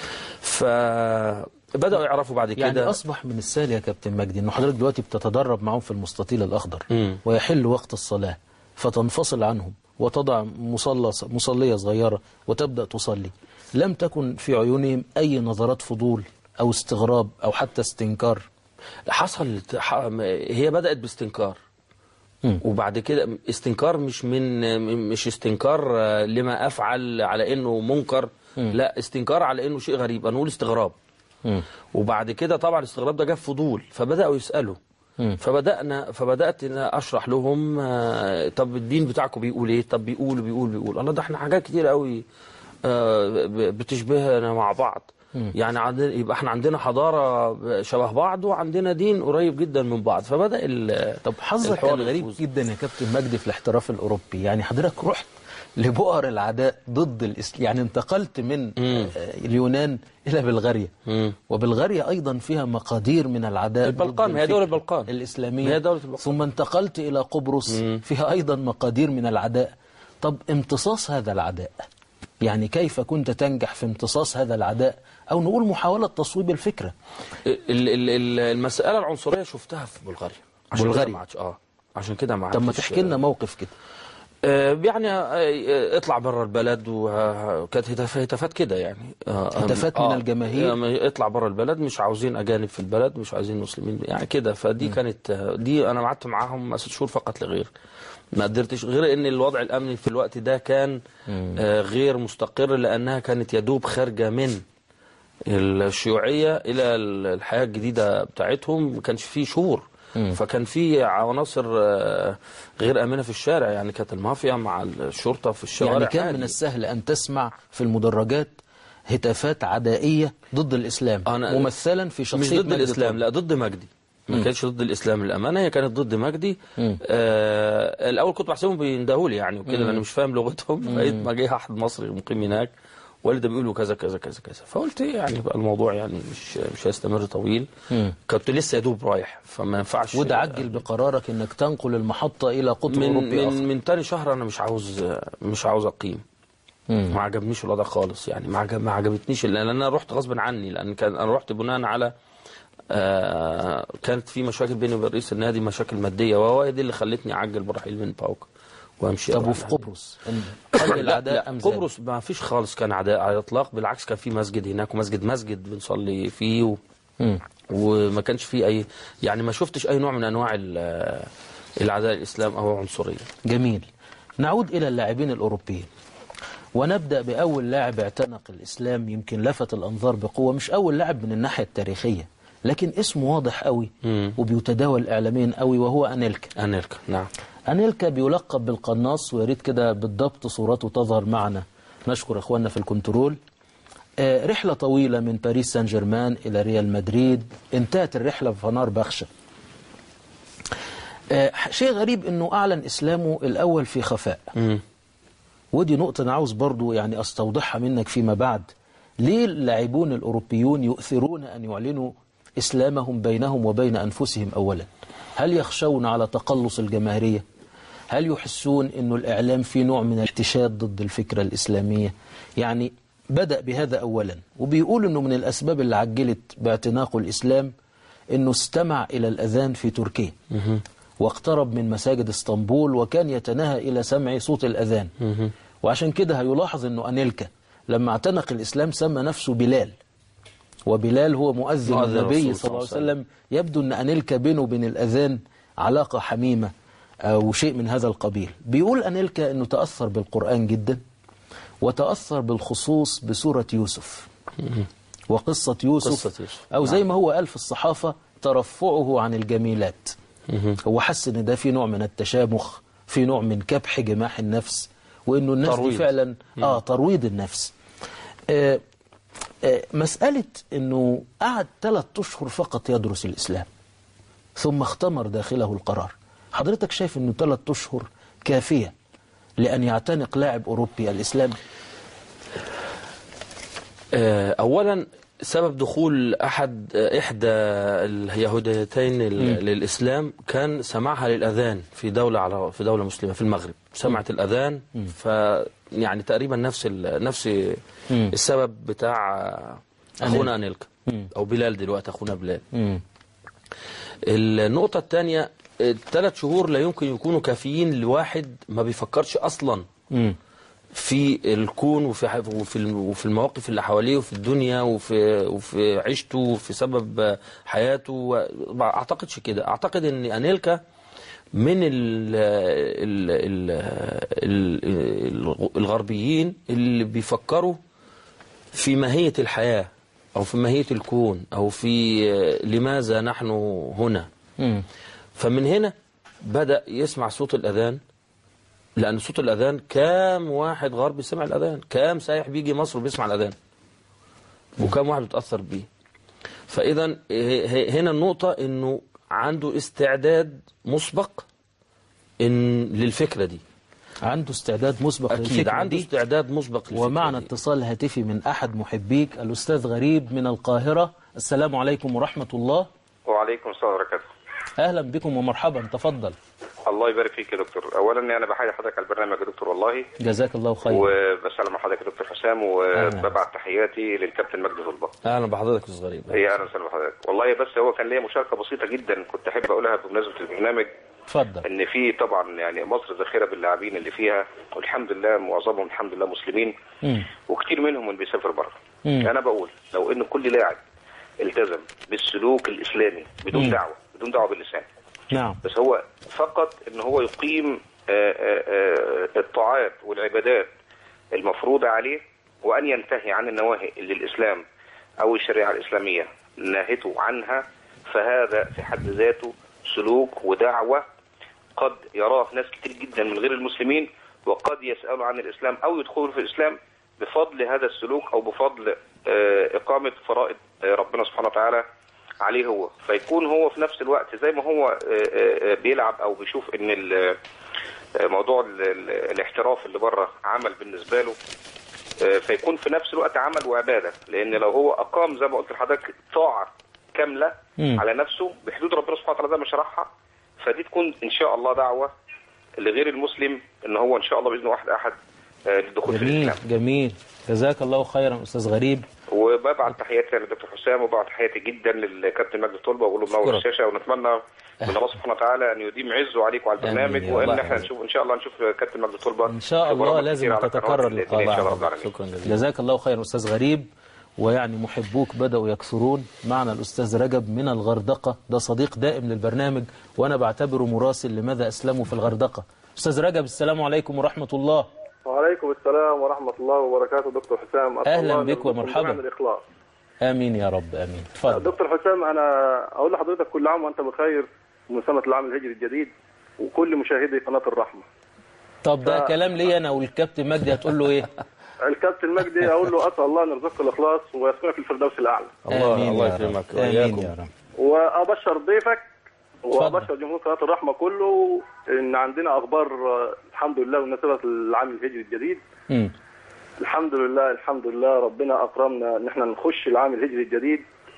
فبداوا يعرفوا بعد كده يعني اصبح من السهل يا كابتن مجدي ان حضرتك دلوقتي بتتدرب معاهم في المستطيل الاخضر مم. ويحل وقت الصلاه فتنفصل عنهم وتضع مصلى مصليه صغيره وتبدا تصلي لم تكن في عيونهم اي نظرات فضول او استغراب او حتى استنكار حصل ح- هي بدات باستنكار مم. وبعد كده استنكار مش من مش استنكار آه، لما افعل على انه منكر لا استنكار على انه شيء غريب انا اقول استغراب مم. وبعد كده طبعا الاستغراب ده جاب فضول فبداوا يسالوا مم. فبدانا فبدات ان اشرح لهم آه، طب الدين بتاعكم بيقول ايه طب بيقول بيقول بيقول الله ده احنا حاجات كتير قوي آه، ب- بتشبهنا مع بعض يعني عندنا يبقى احنا عندنا حضاره شبه بعض وعندنا دين قريب جدا من بعض فبدا ال- طب حظك الحوار كان غريب يفوز. جدا يا كابتن مجدي في الاحتراف الاوروبي يعني حضرتك رحت لبؤر العداء ضد الاسلام يعني انتقلت من آه، اليونان الى بلغاريا مم. وبلغاريا ايضا فيها مقادير من العداء البلقان، ضد ما هي دولة الفكر البلقان. الاسلاميه ما هي دولة البلقان. ثم انتقلت الى قبرص فيها ايضا مقادير من العداء طب امتصاص هذا العداء يعني كيف كنت تنجح في امتصاص هذا العداء او نقول محاوله تصويب الفكره ال- ال- ال- المساله العنصريه شفتها في بلغاريا عشان بلغاريا. كده ما عادش اه عشان كده ما طب ما عادش- تحكي لنا موقف كده آه، يعني آه، اطلع بره البلد وكانت هتاف- هتافات كده يعني آه، هتافات آه، من الجماهير؟ آه، اطلع بره البلد مش عاوزين اجانب في البلد مش عايزين مسلمين يعني كده فدي كانت آه، دي انا قعدت معاهم ست شهور فقط لغير ما قدرتش غير ان الوضع الامني في الوقت ده كان آه، غير مستقر لانها كانت يدوب خارجه من الشيوعيه الى الحياه الجديده بتاعتهم ما كانش فيه شهور فكان في عناصر آه، غير امنه في الشارع يعني كانت المافيا مع الشرطه في الشوارع يعني كان عادي. من السهل أن تسمع في المدرجات هتافات عدائية ضد الإسلام أنا- ممثلا في شخصية مش ضد مجدي الاسلام طارق. لا ضد مجدي ما كانتش ضد الاسلام للامانه هي كانت ضد مجدي آه الاول كنت بحسبهم بيندهولي يعني وكده لان مش فاهم لغتهم لقيت ما جه احد مصري مقيم هناك والده بيقولوا كذا كذا كذا كذا فقلت إيه يعني بقى الموضوع يعني مش مش هيستمر طويل كنت لسه يا دوب رايح فما ينفعش وده عجل بقرارك أنك تنقل المحطة إلى قطر من أوروبي آخر من, من تاني شهر انا مش عاوز مش عاوز اقيم ما عجبنيش الوضع خالص يعني ما عجب ما عجبتنيش لان انا رحت غصب عني لان كان انا رحت بناء على آه كانت في مشاكل بيني وبين رئيس النادي مشاكل ماديه وهو دي اللي خلتني اعجل برحيل من باوك وامشي طب أروح وفي النادي. قبرص إن- قل لا, العداء لا أم زاد؟ قبرص ما فيش خالص كان عداء على الاطلاق بالعكس كان في مسجد هناك ومسجد مسجد بنصلي فيه و... مم. وما كانش فيه اي يعني ما شفتش اي نوع من انواع ال- العداء الاسلام او العنصريه جميل نعود إلى اللاعبين الأوروبيين ونبدأ بأول لاعب اعتنق الإسلام يمكن لفت الأنظار بقوة مش أول لاعب من الناحية التاريخية لكن اسمه واضح قوي وبيتداول إعلاميا قوي وهو أنيلكا انيلكا نعم أنيلكا بيلقب بالقناص ويا ريت كده بالضبط صورته تظهر معنا نشكر إخواننا في الكنترول آه، رحلة طويلة من باريس سان جيرمان إلى ريال مدريد انتهت الرحلة بفنار بخشة آه، شيء غريب أنه أعلن إسلامه الأول في خفاء ودي نقطة أنا عاوز برضو يعني أستوضحها منك فيما بعد ليه اللاعبون الأوروبيون يؤثرون أن يعلنوا إسلامهم بينهم وبين أنفسهم أولا هل يخشون على تقلص الجماهيرية هل يحسون أن الإعلام في نوع من الاحتشاد ضد الفكرة الإسلامية يعني بدأ بهذا أولا وبيقول أنه من الأسباب اللي عجلت باعتناقه الإسلام أنه استمع إلى الأذان في تركيا واقترب من مساجد اسطنبول وكان يتناهى إلى سمع صوت الأذان وعشان كده هيلاحظ أنه أنيلكا لما اعتنق الإسلام سمى نفسه بلال وبلال هو مؤذن مؤذن النبي الرسول صلى الله عليه صلى الله عليه وسلم يبدو أن أنيلكا بينه وبين الأذان علاقة حميمة أو شيء من هذا القبيل بيقول أنيلكا أنه تأثر بالقرآن جدا وتأثر بالخصوص بسورة يوسف وقصة يوسف, قصة يوسف. أو زي ما هو قال في الصحافة ترفعه عن الجميلات هو حس ان ده في نوع من التشامخ في نوع من كبح جماح النفس وانه الناس دي ترويض. فعلا اه ترويض النفس آه آه مسألة انه قعد ثلاث اشهر فقط يدرس الاسلام ثم اختمر داخله القرار حضرتك شايف انه ثلاث اشهر كافية لأن يعتنق لاعب أوروبي الإسلام آه، أولا سبب دخول أحد آه، إحدى اليهوديتين ال- للإسلام كان سماعها للأذان في دولة على في دولة مسلمة في المغرب سمعت الأذان ف يعني تقريبا نفس ال- نفس السبب بتاع آه، أخونا أنيلكا أو بلال دلوقتي أخونا بلال النقطة الثانية الثلاث شهور لا يمكن يكونوا كافيين لواحد ما بيفكرش أصلا في الكون وفي ح- وفي الم- وفي المواقف اللي حواليه وفي الدنيا وفي وفي عيشته وفي سبب حياته و- ما اعتقدش كده اعتقد ان انيلكا من ال ال ال ال الغربيين اللي بيفكروا في ماهية الحياة أو في ماهية الكون أو في لماذا نحن هنا فمن هنا بدأ يسمع صوت الأذان لأن صوت الأذان كام واحد غربي سمع الأذان كام سايح بيجي مصر وبيسمع الأذان وكام واحد بيتأثر بيه فإذا ه- ه- هنا النقطة إنه عنده استعداد مسبق إن للفكرة دي عنده استعداد مسبق أكيد للفكرة عنده دي استعداد مسبق للفكرة ومعنا دي. اتصال هاتفي من أحد محبيك الأستاذ غريب من القاهرة السلام عليكم ورحمة الله وعليكم السلام وبركاته أهلا بكم ومرحبا تفضل الله يبارك فيك يا دكتور اولا انا بحيي حضرتك على البرنامج يا دكتور والله جزاك الله خير وبسلم على حضرتك يا دكتور حسام وببعت تحياتي للكابتن مجدي طلبه أهلا بحضرتك يا أستاذ غريب هي اهلا وسهلا بحضرتك والله بس هو كان ليا مشاركه بسيطه جدا كنت احب اقولها بمناسبه البرنامج اتفضل ان في طبعا يعني مصر ذخيره باللاعبين اللي فيها والحمد لله معظمهم الحمد لله مسلمين مم. وكتير منهم اللي بيسافر بره مم. انا بقول لو ان كل لاعب التزم بالسلوك الاسلامي بدون مم. دعوه بدون دعوه باللسان نعم بس هو فقط ان هو يقيم آه، آه، آه، الطاعات والعبادات المفروضة عليه وان ينتهي عن النواهي اللي الاسلام او الشريعة الاسلامية نهته عنها فهذا في حد ذاته سلوك ودعوة قد يراه ناس كتير جدا من غير المسلمين وقد يسألوا عن الاسلام او يدخلوا في الاسلام بفضل هذا السلوك او بفضل آه، اقامة فرائض آه، ربنا سبحانه وتعالى عليه هو فيكون هو في نفس الوقت زي ما هو آه، آه، بيلعب او بيشوف ان ال- آه، موضوع ال- ال- الاحتراف اللي بره عمل بالنسبه له آه، فيكون في نفس الوقت عمل وعباده لان لو هو اقام زي ما قلت لحضرتك طاعه كامله مم. على نفسه بحدود ربنا سبحانه وتعالى زي ما شرحها فدي تكون ان شاء الله دعوه لغير المسلم ان هو ان شاء الله باذن واحد احد آه، للدخول في جميل الاسلام جميل جزاك الله خيرا أستاذ غريب وببعت تحياتي للدكتور حسام وببعت تحياتي جدا للكابتن مجدي طلبه واقول له منور شكرا. الشاشه ونتمنى من الله سبحانه وتعالى ان يديم عزه عليكم على البرنامج آمين يا وان رب. احنا نشوف ان شاء الله نشوف كابتن مجدي طلبه إن شاء في الله برامج لازم كتير على تتكرر قنوات الليل اللقاء ان شاء الله بعد. رب العالمين شكرا جزيلا جزاك الله خيرا أستاذ غريب ويعني محبوك بدأوا يكثرون معنا الأستاذ رجب من الغردقة ده صديق دائم للبرنامج وأنا بعتبره مراسل لماذا أسلموا في الغردقة أستاذ رجب السلام عليكم ورحمة الله وعليكم السلام ورحمة الله وبركاته دكتور حسام أسأل أهلا الله أن بك يرزقكم ومرحبا. جميعاً الإخلاص آمين يا رب آمين تفضل دكتور حسام أنا أقول لحضرتك كل عام وأنت بخير من سنة العام الهجري الجديد وكل مشاهدي قناة الرحمة طب ده كلام لي أنا والكابتن مجدي هتقول له إيه الكابتن مجدي أقول له أسأل الله أن يرزقك الإخلاص ويسكنك في الفردوس الأعلى الله آمين الله يا رب. يكرمك آمين وإياكم يا رب وأبشر ضيفك اتفضل. وأبشر جمهور قناة الرحمة كله إن عندنا أخبار آه، الحمد لله بمناسبة العام الهجري الجديد مم. الحمد لله الحمد لله ربنا أكرمنا إن احنا نخش العام الهجري الجديد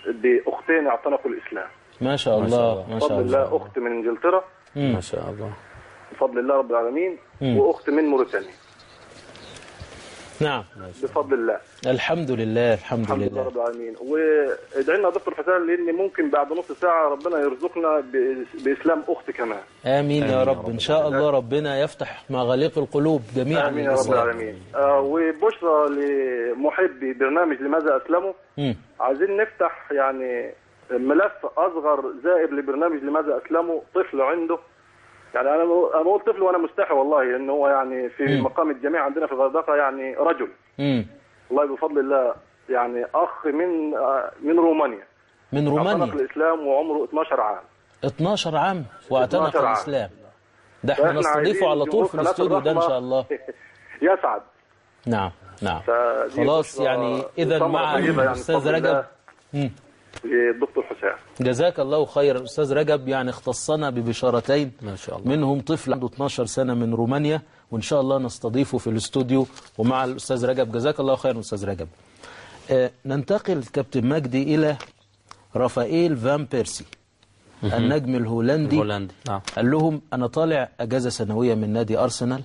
بأختين اعتنقوا الإسلام ما شاء ما شاء الله الله. ما شاء بفضل الله الله أخت من إنجلترا مم. ما شاء الله بفضل الله رب العالمين مم. واخت من موريتانيا نعم بفضل الله الحمد لله الحمد الحمد لله لله رب العالمين وادعي لنا يا دكتور حسام لان ممكن بعد نص ساعه ربنا يرزقنا ب- باسلام اخت كمان آمين يا رب إن شاء الله ربنا يفتح مغاليق القلوب جميعا امين يا رب للإسلام. العالمين آه وبشرى لمحبي برنامج لماذا اسلموا مم. عايزين نفتح يعني ملف اصغر زائر لبرنامج لماذا اسلموا طفل عنده يعني انا انا بقول طفل وانا مستحي والله ان هو يعني في مم. مقام الجميع عندنا في الغردقه يعني رجل مم. والله بفضل الله يعني اخ من آه، من رومانيا من اعتنق رومانيا الاسلام وعمره 12 عام 12 عام واعتنق 12 عام. الإسلام ده احنا فإحنا نستضيفه عايزين على طول جمهور في قناة الاستوديو ده إن الرحمة شاء الله يسعد نعم نعم فدي خلاص بشرى يعني إذا ثمرة مع طيبة يعني الأستاذ بفضل رجب الله مم. للدكتور حسام جزاك الله خيرا الأستاذ رجب يعني اختصنا ببشارتين ما شاء الله منهم طفل عنده 12 سنة من رومانيا وإن شاء الله نستضيفه في الاستوديو ومع الأستاذ رجب جزاك الله خيرا أستاذ رجب آه ننتقل كابتن مجدي إلى رافائيل فان بيرسي النجم الهولندي الهولندي نعم قال لهم أنا طالع أجازة سنوية من نادي أرسنال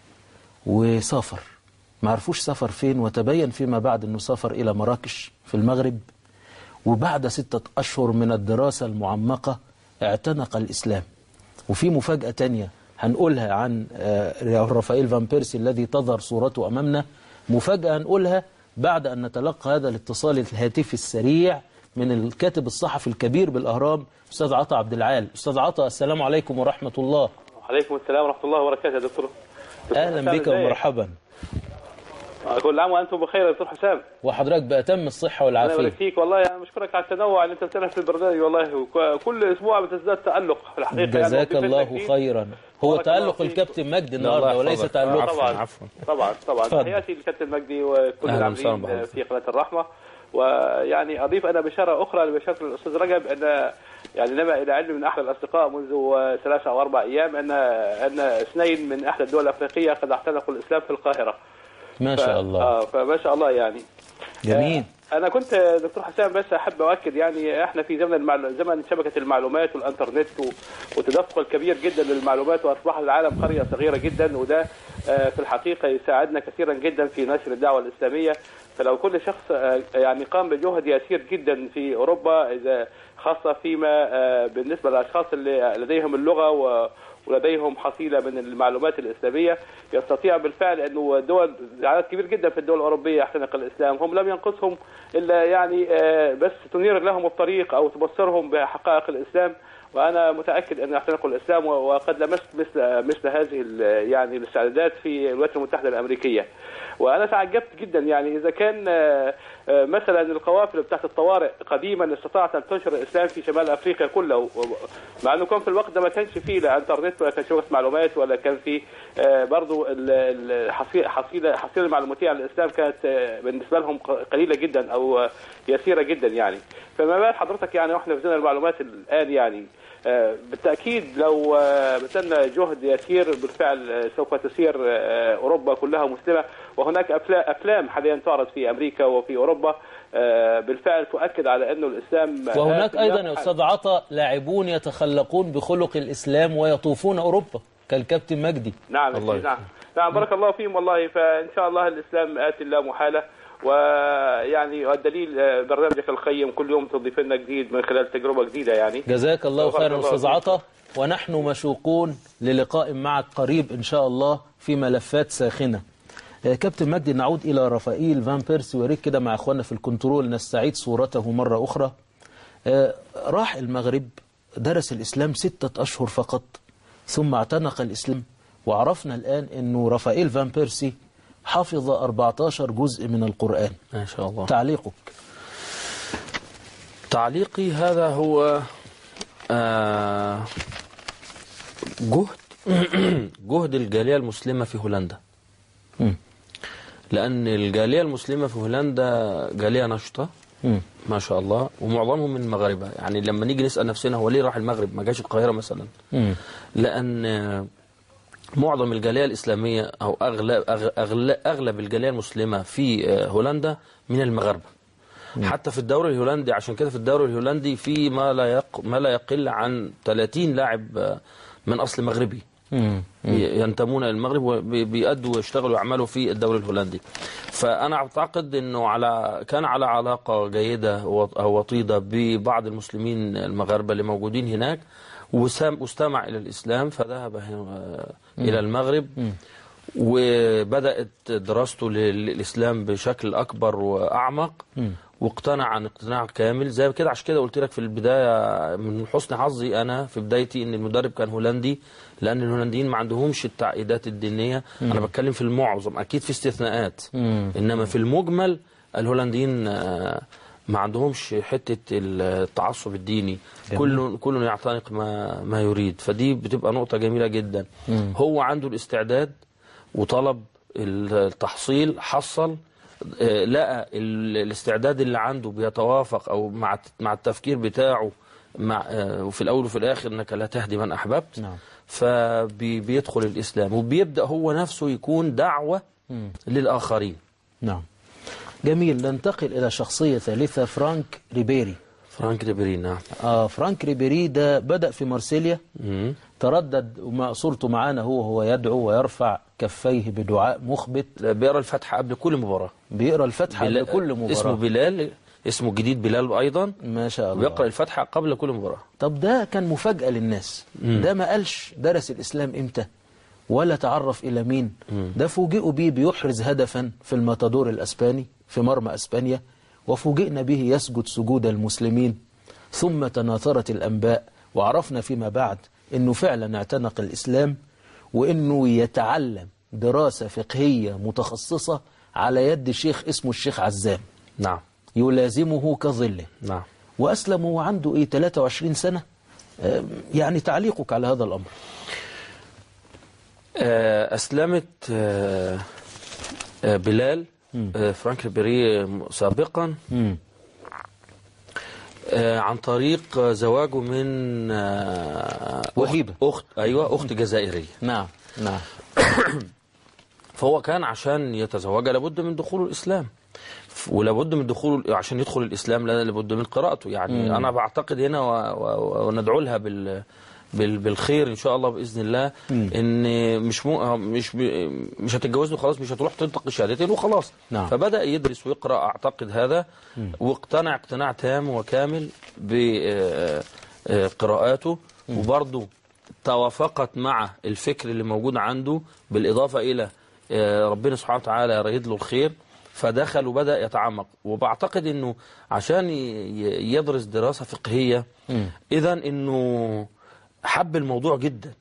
وسافر ما عرفوش سافر فين وتبين فيما بعد أنه سافر إلى مراكش في المغرب وبعد ستة أشهر من الدراسة المعمقة اعتنق الإسلام وفي مفاجأة تانية هنقولها عن آه، رافائيل فان بيرسي الذي تظهر صورته أمامنا مفاجأة هنقولها بعد أن نتلقى هذا الاتصال الهاتفي السريع من الكاتب الصحفي الكبير بالأهرام أستاذ عطا عبد العال أستاذ عطا السلام عليكم ورحمة الله وعليكم السلام ورحمة الله وبركاته يا دكتور أهلا بك ومرحبا كل عام وأنتم بخير يا دكتور حسام وحضرتك بأتم الصحة الله والعافية يبارك فيك والله أنا بشكرك على التنوع اللي أنت بتعمله في البرنامج والله وكل أسبوع بتزداد تألق في الحقيقة جزاك يعني الله جديد. خيرا هو بارك الله تألق فيك. الكابتن مجدي الله النهارده وليس يحفظك. تألق عفوا طبعا عفوا طبعا طبعا اتفضل. تحياتي لكابتن مجدي وكل أهلا وسهلا العاملين بحضرتك. في قناة الرحمة ويعني أضيف أنا بشارة أخرى لبشارة الأستاذ رجب أن يعني نبأ إلى علم من أحد الأصدقاء منذ ثلاثة أو أربع أيام أن أن اثنين من أحد الدول الأفريقية قد اعتنقوا الإسلام في القاهرة ما ف- شاء الله آه فما شاء الله يعني جميل انا كنت دكتور حسام بس احب اؤكد يعني احنا في زمن المعلو... زمن شبكه المعلومات والانترنت و... والتدفق الكبير جدا للمعلومات واصبح العالم قريه صغيره جدا وده آه، في الحقيقه يساعدنا كثيرا جدا في نشر الدعوه الاسلاميه فلو كل شخص آه، يعني قام بجهد يسير جدا في اوروبا اذا خاصه فيما آه، بالنسبه للاشخاص اللي لديهم اللغه و... ولديهم حصيله من المعلومات الاسلاميه يستطيع بالفعل انه دول عدد كبير جدا في الدول الاوروبيه يحتنق الاسلام هم لم ينقصهم الا يعني آه، بس تنير لهم الطريق او تبصرهم بحقائق الاسلام وانا متاكد ان يحتنقوا الاسلام و- وقد لمست مثل مثل هذه ال- يعني الاستعدادات في الولايات المتحده الامريكيه وانا تعجبت جدا يعني اذا كان آه، آه، مثلا القوافل بتاعت الطوارئ قديما استطاعت ان تنشر الاسلام في شمال افريقيا كله و- مع انه كان في الوقت ده ما كانش فيه لا انترنت ولا كان شبكه معلومات ولا كان فيه آه، برضو ال- ال- الحصي- حصيله حصيله المعلوماتيه عن الاسلام كانت آه، بالنسبه لهم ق- قليله جدا او آه، يسيره جدا يعني فما بال حضرتك يعني واحنا في زمن المعلومات الان يعني آه، بالتاكيد لو آه، بذلنا جهد يسير بالفعل آه، سوف تسير آه، اوروبا كلها مسلمه وهناك أفلا- افلام حاليا تعرض في امريكا وفي اوروبا آه، بالفعل تؤكد على انه الاسلام وهناك آت أيضا لا يا محل. أستاذ عطا لاعبون يتخلقون بخلق الإسلام ويطوفون أوروبا كالكابتن مجدي نعم الله نعم نعم بارك الله فيهم والله فان شاء الله الاسلام اتي لا محاله ويعني والدليل آه، برنامجك القيم كل يوم تضيف لنا جديد من خلال تجربه جديده يعني جزاك الله بارك خيرا الله أستاذ فيك. عطا ونحن مشوقون للقاء معك قريب إن شاء الله في ملفات ساخنة آه، كابتن مجدي نعود إلى رافائيل فان بيرسي ويريد كده مع أخواننا في الكنترول نستعيد صورته مرة أخرى آه، راح المغرب درس الإسلام ستة أشهر فقط ثم اعتنق الإسلام وعرفنا الآن أنه رافائيل فان بيرسي حفظ 14 جزء من القرآن ما شاء الله تعليقك تعليقي هذا هو آه، جهد جهد الجالية المسلمة في هولندا مم. لأن الجالية المسلمة في هولندا جالية نشطة مم. ما شاء الله ومعظمهم من المغاربة يعني لما نيجي نسأل نفسنا هو ليه راح المغرب ما جاش القاهرة مثلا مم. لأن آه، معظم الجالية الإسلامية أو أغلب, أغلب, أغلب الجالية المسلمة في آه، هولندا من المغاربة حتى في الدوري الهولندي عشان كده في الدوري الهولندي في ما لا يق ما لا يقل عن 30 لاعب آه، من أصل مغربي مم. ي- ينتمون الى المغرب وبيأدوا ويشتغلوا يعملوا في الدوري الهولندي فانا اعتقد انه على كان على علاقه جيده و- او وطيده ببعض المسلمين المغاربه اللي موجودين هناك وسام- واستمع الى الاسلام فذهب هنا- الى المغرب وبدات دراسته لل- للاسلام بشكل اكبر واعمق واقتنع عن اقتناع كامل زي كده عشان كده قلت لك في البدايه من حسن حظي انا في بدايتي ان المدرب كان هولندي لان الهولنديين ما عندهمش التعقيدات الدينيه مم. انا بتكلم في المعظم اكيد في استثناءات مم. انما في المجمل الهولنديين آه، ما عندهمش حته التعصب الديني جميل. كل كل يعتنق ما ما يريد فدي بتبقى نقطه جميله جدا مم. هو عنده الاستعداد وطلب التحصيل حصل آه، لقى ال- الاستعداد اللي عنده بيتوافق او مع مع التفكير بتاعه مع آه، وفي الاول وفي الاخر انك لا تهدي من احببت نعم. فبيدخل الاسلام وبيبدا هو نفسه يكون دعوه مم. للاخرين نعم جميل ننتقل إلى شخصية ثالثة فرانك ريبيري فرانك ريبيري نعم آه فرانك ريبيري ده بدأ في مارسيليا مم. تردد وما صورته معانا هو هو يدعو ويرفع كفيه بدعاء مخبت بيقرا الفاتحه قبل كل مباراه بيقرا الفاتحة بلا- قبل كل مباراة اسمه بلال اسمه الجديد بلال ايضا ما شاء الله بيقرا الفاتحه قبل كل مباراه طب ده كان مفاجأة للناس مم. ده ما قالش درس الإسلام إمتى ولا تعرف إلى مين مم. ده فوجئوا بيه بيحرز هدفا في الماتادور الأسباني في مرمى أسبانيا وفوجئنا به يسجد سجود المسلمين ثم تناثرت الأنباء وعرفنا فيما بعد أنه فعلا اعتنق الإسلام وأنه يتعلم دراسة فقهية متخصصة على يد شيخ اسمه الشيخ عزام نعم يلازمه كظله نعم وأسلم وعنده إيه 23 سنة آم، يعني تعليقك على هذا الأمر آه، أسلمت آه، آه، بلال آه، فرانك ريبيري سابقا آه، عن طريق آه، زواجه من آه، وهيبة. أخت أيوة أخت جزائرية نعم نعم فهو كان عشان يتزوجها لابد من دخول الإسلام ف- ولابد من دخول عشان يدخل الإسلام لا- لابد من قراءته يعني مم. أنا بعتقد هنا و- و- وندعو لها بال بال- بالخير ان شاء الله باذن الله مم. ان مش مو مش ب- مش هتتجوزني خلاص مش هتروح تنطق الشهادتين وخلاص نعم. فبدا يدرس ويقرا اعتقد هذا مم. واقتنع اقتناع تام وكامل بقراءاته وبرضه توافقت مع الفكر اللي موجود عنده بالإضافة إلى آه، ربنا سبحانه وتعالى يريد له الخير فدخل وبدأ يتعمق وبعتقد أنه عشان ي- ي- يدرس دراسة فقهية إذا أنه حب الموضوع جدا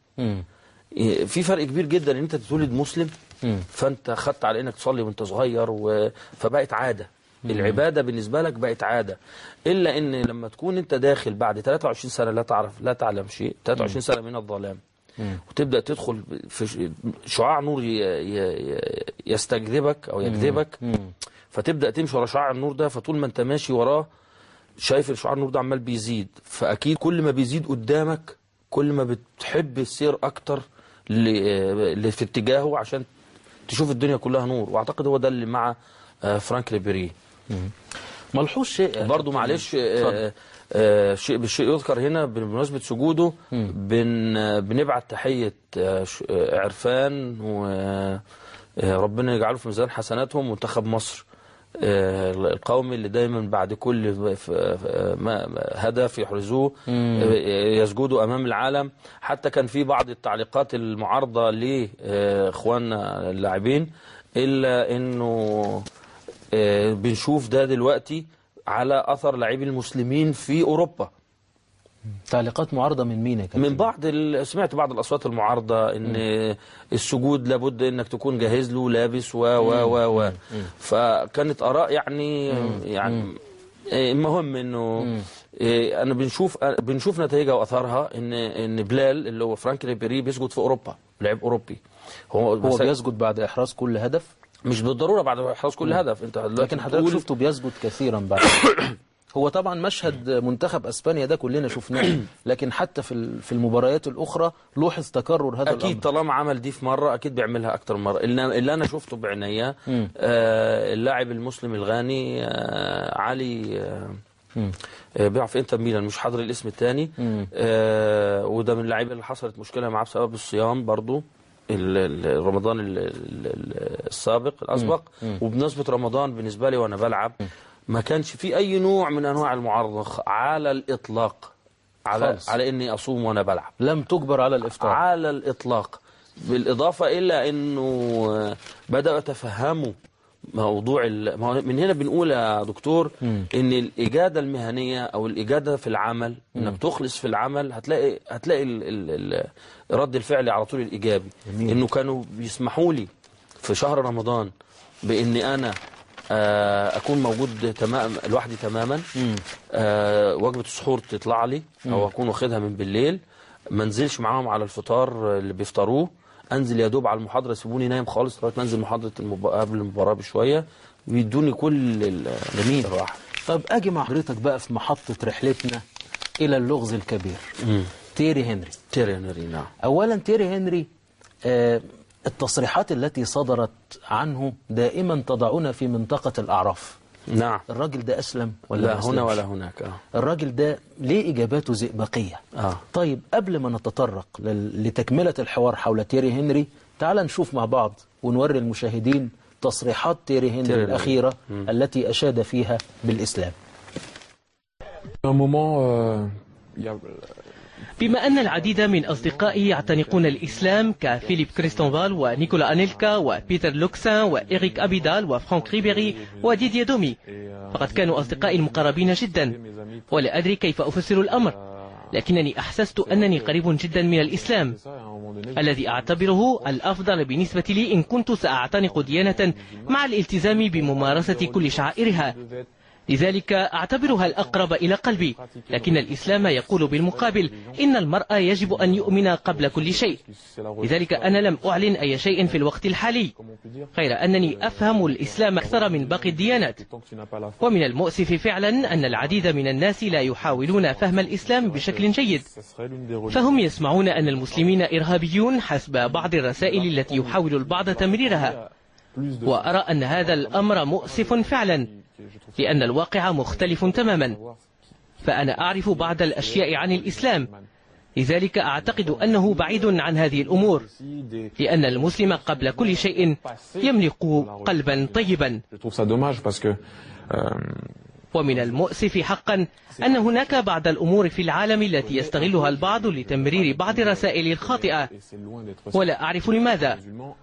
في فرق كبير جدا ان انت تتولد مسلم فانت خدت على انك تصلي وانت صغير و... فبقت عاده مم. العباده بالنسبه لك بقت عاده الا ان لما تكون انت داخل بعد 23 سنه لا تعرف لا تعلم شيء 23 سنه من الظلام وتبدا تدخل في ش- شعاع نور ي... ي... ي- يستجذبك او يجذبك فتبدا تمشي ورا شعاع النور ده فطول ما انت ماشي وراه شايف الشعاع النور ده عمال بيزيد فاكيد كل ما بيزيد قدامك كل ما بتحب السير اكتر ل- ل- في اتجاهه عشان تشوف الدنيا كلها نور واعتقد هو ده اللي مع آه، فرانك ريبيري ملحوظ شيء برضو معلش آه، آه، شيء بالشيء يذكر هنا بمناسبة سجوده بن آه، بنبعت تحية آه، ش- آه، عرفان وربنا يجعله في ميزان حسناتهم منتخب مصر آه، القومي اللي دايما بعد كل ف- ف- ما- ما- هدف يحرزوه مم. آه، يسجدوا امام العالم حتى كان في بعض التعليقات المعارضه لاخواننا اللاعبين الا انه آه، بنشوف ده دلوقتي على اثر لاعبي المسلمين في اوروبا تعليقات معارضة من مين يا كابتن؟ من بعض ال- سمعت بعض الاصوات المعارضه ان السجود لابد انك تكون جاهز له لابس و و و و فكانت اراء يعني يعني آه، المهم انه آه، انا بنشوف آه، بنشوف نتائجها واثارها ان ان بلال اللي هو فرانك ريبيري بيسجد في اوروبا لاعب اوروبي هو هو بس- بيسجد بعد إحراز كل هدف مش بالضروره بعد احراز كل مم. هدف انت دلوقتي لكن حضرتك بتقول- شفته بيسجد كثيرا بعد هو طبعا مشهد منتخب اسبانيا ده كلنا شفناه لكن حتى في ال- في المباريات الاخرى لوحظ تكرر هذا اكيد الامر طالما عمل دي في مره اكيد بيعملها اكتر من مره اللي اللي انا شفته بعينيا مم. آه اللاعب المسلم الغاني آه علي آه آه، بيلعب في انتر ميلان مش حاضر الاسم الثاني آه وده من اللعيبه اللي حصلت مشكله معاه بسبب الصيام برضو ال- ال- رمضان ال- ال- ال- السابق الاسبق مم. وبمناسبه رمضان بالنسبه لي وانا بلعب ما كانش في اي نوع من انواع المعارضه على الاطلاق على خالص. على اني اصوم وانا بلعب لم تجبر على الافطار على الاطلاق بالاضافه الى انه آه، بداوا يتفهموا موضوع ال- ما هو من هنا بنقول يا دكتور مم. ان الاجاده المهنيه او الاجاده في العمل انك تخلص في العمل هتلاقي هتلاقي ال ال ال رد الفعل على طول الايجابي جميل. انه كانوا بيسمحوا لي في شهر رمضان باني انا آه، اكون موجود تمام لوحدي تماما آه، وجبه السحور تطلع لي مم. او اكون واخدها من بالليل ما انزلش معاهم على الفطار اللي بيفطروه انزل يا دوب على المحاضره يسيبوني نايم خالص لغايه ما انزل محاضره المب... قبل المباراه بشويه ويدوني كل ال- جميل الراحه طب اجي مع حضرتك بقى في محطة رحلتنا الى اللغز الكبير تيري هنري تيري هنري نعم اولا تيري هنري آه التصريحات التي صدرت عنه دائما تضعنا في منطقة الاعراف نعم الراجل ده اسلم ولا لا ما هنا أسلمش؟ ولا هناك آه. الراجل ده ليه اجاباته زئبقية آه. طيب قبل ما نتطرق لل- لتكملة الحوار حول تيري هنري تعال نشوف مع بعض ونوري المشاهدين تصريحات تيري هنري تيري هنري. الأخيرة مم. التي أشاد فيها بالإسلام un moment, euh, il y a- بما أن العديد من أصدقائي يعتنقون الإسلام كفيليب كريستونفال ونيكولا أنيلكا وبيتر لوكسان وإيريك أبيدال وفرانك ريبيري وديديا دومي فقد كانوا أصدقائي المقربين جدا ولا أدري كيف أفسر الأمر لكنني أحسست أنني قريب جدا من الإسلام الذي أعتبره الأفضل بالنسبة لي إن كنت سأعتنق ديانة مع الالتزام بممارسة كل شعائرها لذلك أعتبرها الأقرب إلى قلبي لكن الإسلام يقول بالمقابل إن المرء يجب أن يؤمن قبل كل شيء لذلك أنا لم أعلن أي شيء في الوقت الحالي غير أنني أفهم الإسلام أكثر من باقي الديانات ومن المؤسف فعلا أن العديد من الناس لا يحاولون فهم الإسلام بشكل جيد فهم يسمعون أن المسلمين إرهابيون حسب بعض الرسائل التي يحاول البعض تمريرها وأرى أن هذا الأمر مؤسف فعلا لأن الواقع مختلف تماما فأنا أعرف بعض الأشياء عن الإسلام لذلك أعتقد أنه بعيد عن هذه الأمور لأن المسلم قبل كل شيء يملك قلبا طيبا je trouve ça dommage parce que euh, ومن المؤسف حقا أن هناك بعض الأمور في العالم التي يستغلها البعض لتمرير بعض الرسائل الخاطئة ولا أعرف لماذا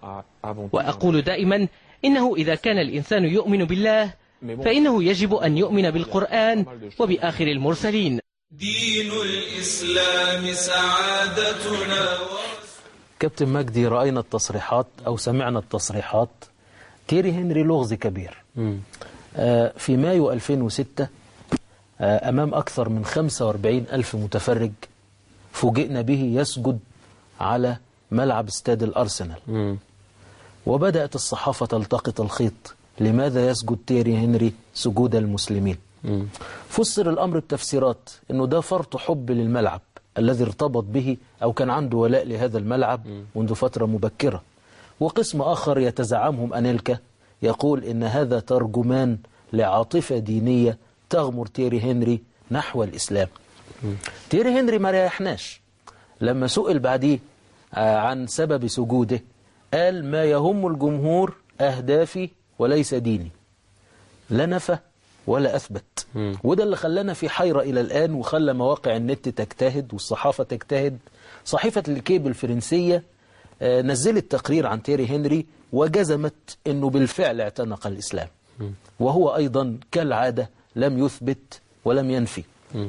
وأقول دائما إنه إذا كان الإنسان يؤمن بالله فإنه يجب أن يؤمن بالقرآن وبآخر المرسلين دين الإسلام سعادتنا كابتن مجدي رأينا التصريحات أو سمعنا التصريحات تيري هنري لغز كبير آه، في مايو 2006 آه، أمام أكثر من 45 ألف متفرج فوجئنا به يسجد على ملعب استاد الأرسنال وبدأت الصحافة تلتقط الخيط لماذا يسجد تيري هنري سجود المسلمين فسر الأمر بتفسيرات أنه ده فرط حب للملعب الذي ارتبط به أو كان عنده ولاء لهذا الملعب منذ فترة مبكرة وقسم آخر يتزعمهم أنيلكا يقول إن هذا ترجمان لعاطفة دينية تغمر تيري هنري نحو الإسلام تيري هنري ما ريحناش لما سئل بعديه آه، عن سبب سجوده قال ما يهم الجمهور أهدافي وليس ديني لا نفى ولا أثبت وده اللي خلانا في حيرة إلى الآن وخلى مواقع النت تجتهد والصحافة تجتهد صحيفة الكيب الفرنسية آه، نزلت تقرير عن تيري هنري وجزمت أنه بالفعل اعتنق الإسلام وهو أيضا كالعادة لم يثبت ولم ينفي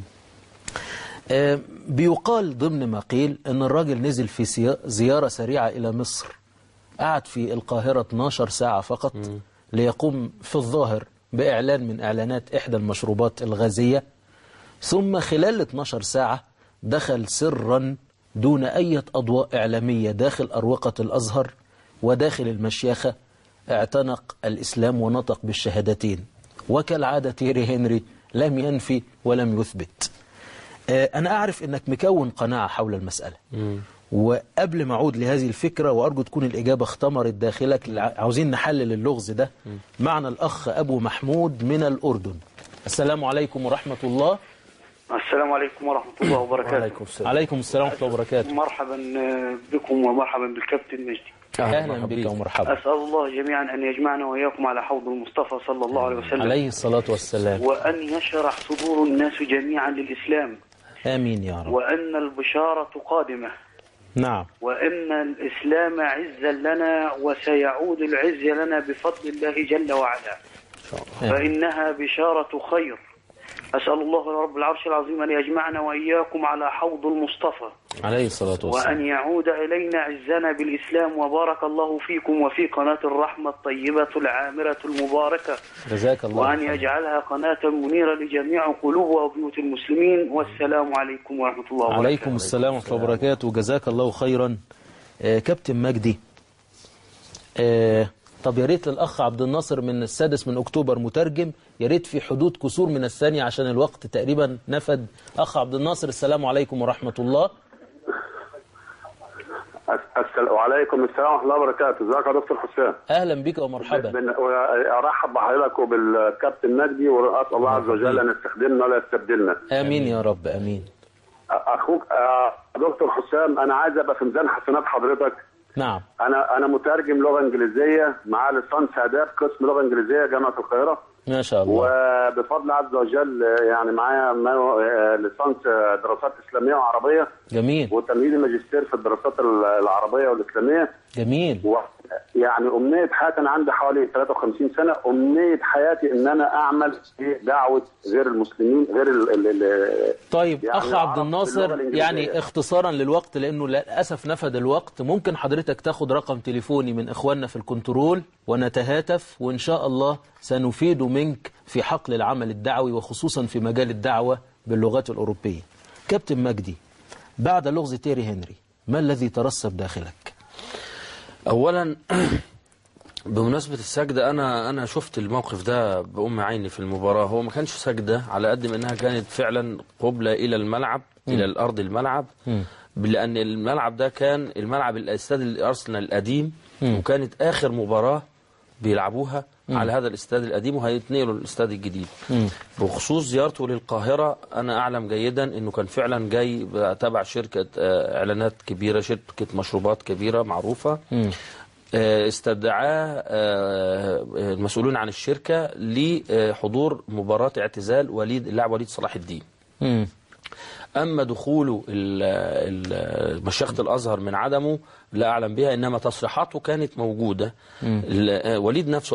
آه، بيقال ضمن ما قيل أن الراجل نزل في سيا- زيارة سريعة إلى مصر قعد في القاهرة 12 ساعة فقط ليقوم في الظاهر بإعلان من إعلانات إحدى المشروبات الغازية ثم خلال 12 ساعة دخل سرا دون أي أضواء إعلامية داخل أروقة الأزهر وداخل المشيخة اعتنق الإسلام ونطق بالشهادتين وكالعادة تيري هنري لم ينفي ولم يثبت آه، أنا أعرف أنك مكون قناعة حول المسألة وقبل ما أعود لهذه الفكرة وأرجو تكون الإجابة اختمرت داخلك لع- عاوزين نحلل اللغز ده معنا الأخ أبو محمود من الأردن السلام عليكم ورحمة الله السلام عليكم ورحمة الله وبركاته وعليكم السلام عليكم السلام ورحمة الله وبركاته مرحبا بكم ومرحبا بالكابتن مجدي أهلا بك ومرحبا أسأل الله جميعا أن يجمعنا وإياكم على حوض المصطفى صلى الله عليه وسلم عليه الصلاة والسلام وأن يشرح صدور الناس جميعا للإسلام آمين يا رب وأن البشارة قادمة نعم وأن الإسلام عزا لنا وسيعود العز لنا بفضل الله جل وعلا فإنها بشارة خير أسأل الله رب العرش العظيم أن يجمعنا وإياكم على حوض المصطفى عليه الصلاة والسلام وأن يعود إلينا عزنا بالإسلام وبارك الله فيكم وفي قناة الرحمة الطيبة العامرة المباركة جزاك الله وأن خيرا. يجعلها قناة منيرة لجميع قلوب وبيوت المسلمين والسلام عليكم ورحمة الله وبركاته عليكم السلام ورحمة الله وبركاته جزاك الله خيرا آه كابتن مجدي آه طب يا ريت الأخ عبد الناصر من السادس من أكتوبر مترجم يا ريت في حدود كسور من الثانية عشان الوقت تقريبا نفد أخ عبد الناصر السلام عليكم ورحمة الله السلام وعليكم السلام ورحمه الله وبركاته ازيك يا دكتور حسام أهلا بك ومرحبا بن- ارحب بحضرتك وبالكابتن مجدي واسال الله عز وجل ان يستخدمنا ولا يستبدلنا آمين يا رب آمين اخوك آه، دكتور حسام انا عايز ابقى في ميزان حسنات حضرتك نعم انا انا مترجم لغه انجليزيه مع ليسانس اداب قسم لغه انجليزيه جامعه القاهره ما شاء الله وبفضل عز وجل آه، يعني معايا ما- آه، ليسانس آه، دراسات اسلاميه وعربيه جميل وتمهيدي ماجستير في الدراسات ال- العربيه والاسلاميه جميل و يعني امنيه حياتي انا عندي حوالي 53 سنه امنيه حياتي ان انا اعمل في دعوه غير المسلمين غير ال ال ال طيب يعني أخ عبد العرب باللغة الناصر الإنجليزية. يعني اختصارا للوقت لأنه للأسف نفد الوقت ممكن حضرتك تاخد رقم تليفوني من إخواننا في الكنترول ونتهاتف وإن شاء الله سنفيد منك في حقل العمل الدعوي وخصوصا في مجال الدعوة باللغات الأوروبية كابتن مجدي بعد لغز تيري هنري ما الذي ترسب داخلك اولا بمناسبة السجدة أنا أنا شفت الموقف ده بأم عيني في المباراة هو ما كانش سجدة على قد ما إنها كانت فعلا قبلة إلى الملعب مم. إلى الأرض الملعب لأن الملعب ده كان الملعب الاستاد الأرسنال القديم مم. وكانت آخر مباراة بيلعبوها مم. على هذا الاستاد القديم وهيتنقلوا للاستاد الجديد مم. بخصوص زيارته للقاهرة أنا أعلم جيدا أنه كان فعلا جاي تبع شركة آه، إعلانات كبيرة شركة مشروبات كبيرة معروفة مم. آه، استدعاه آه، المسؤولون عن الشركة لحضور مباراة اعتزال وليد اللاعب وليد صلاح الدين مم. أما دخوله ال- ال- مشيخة الأزهر من عدمه لا أعلم بها إنما تصريحاته كانت موجودة مم. ال- وليد نفسه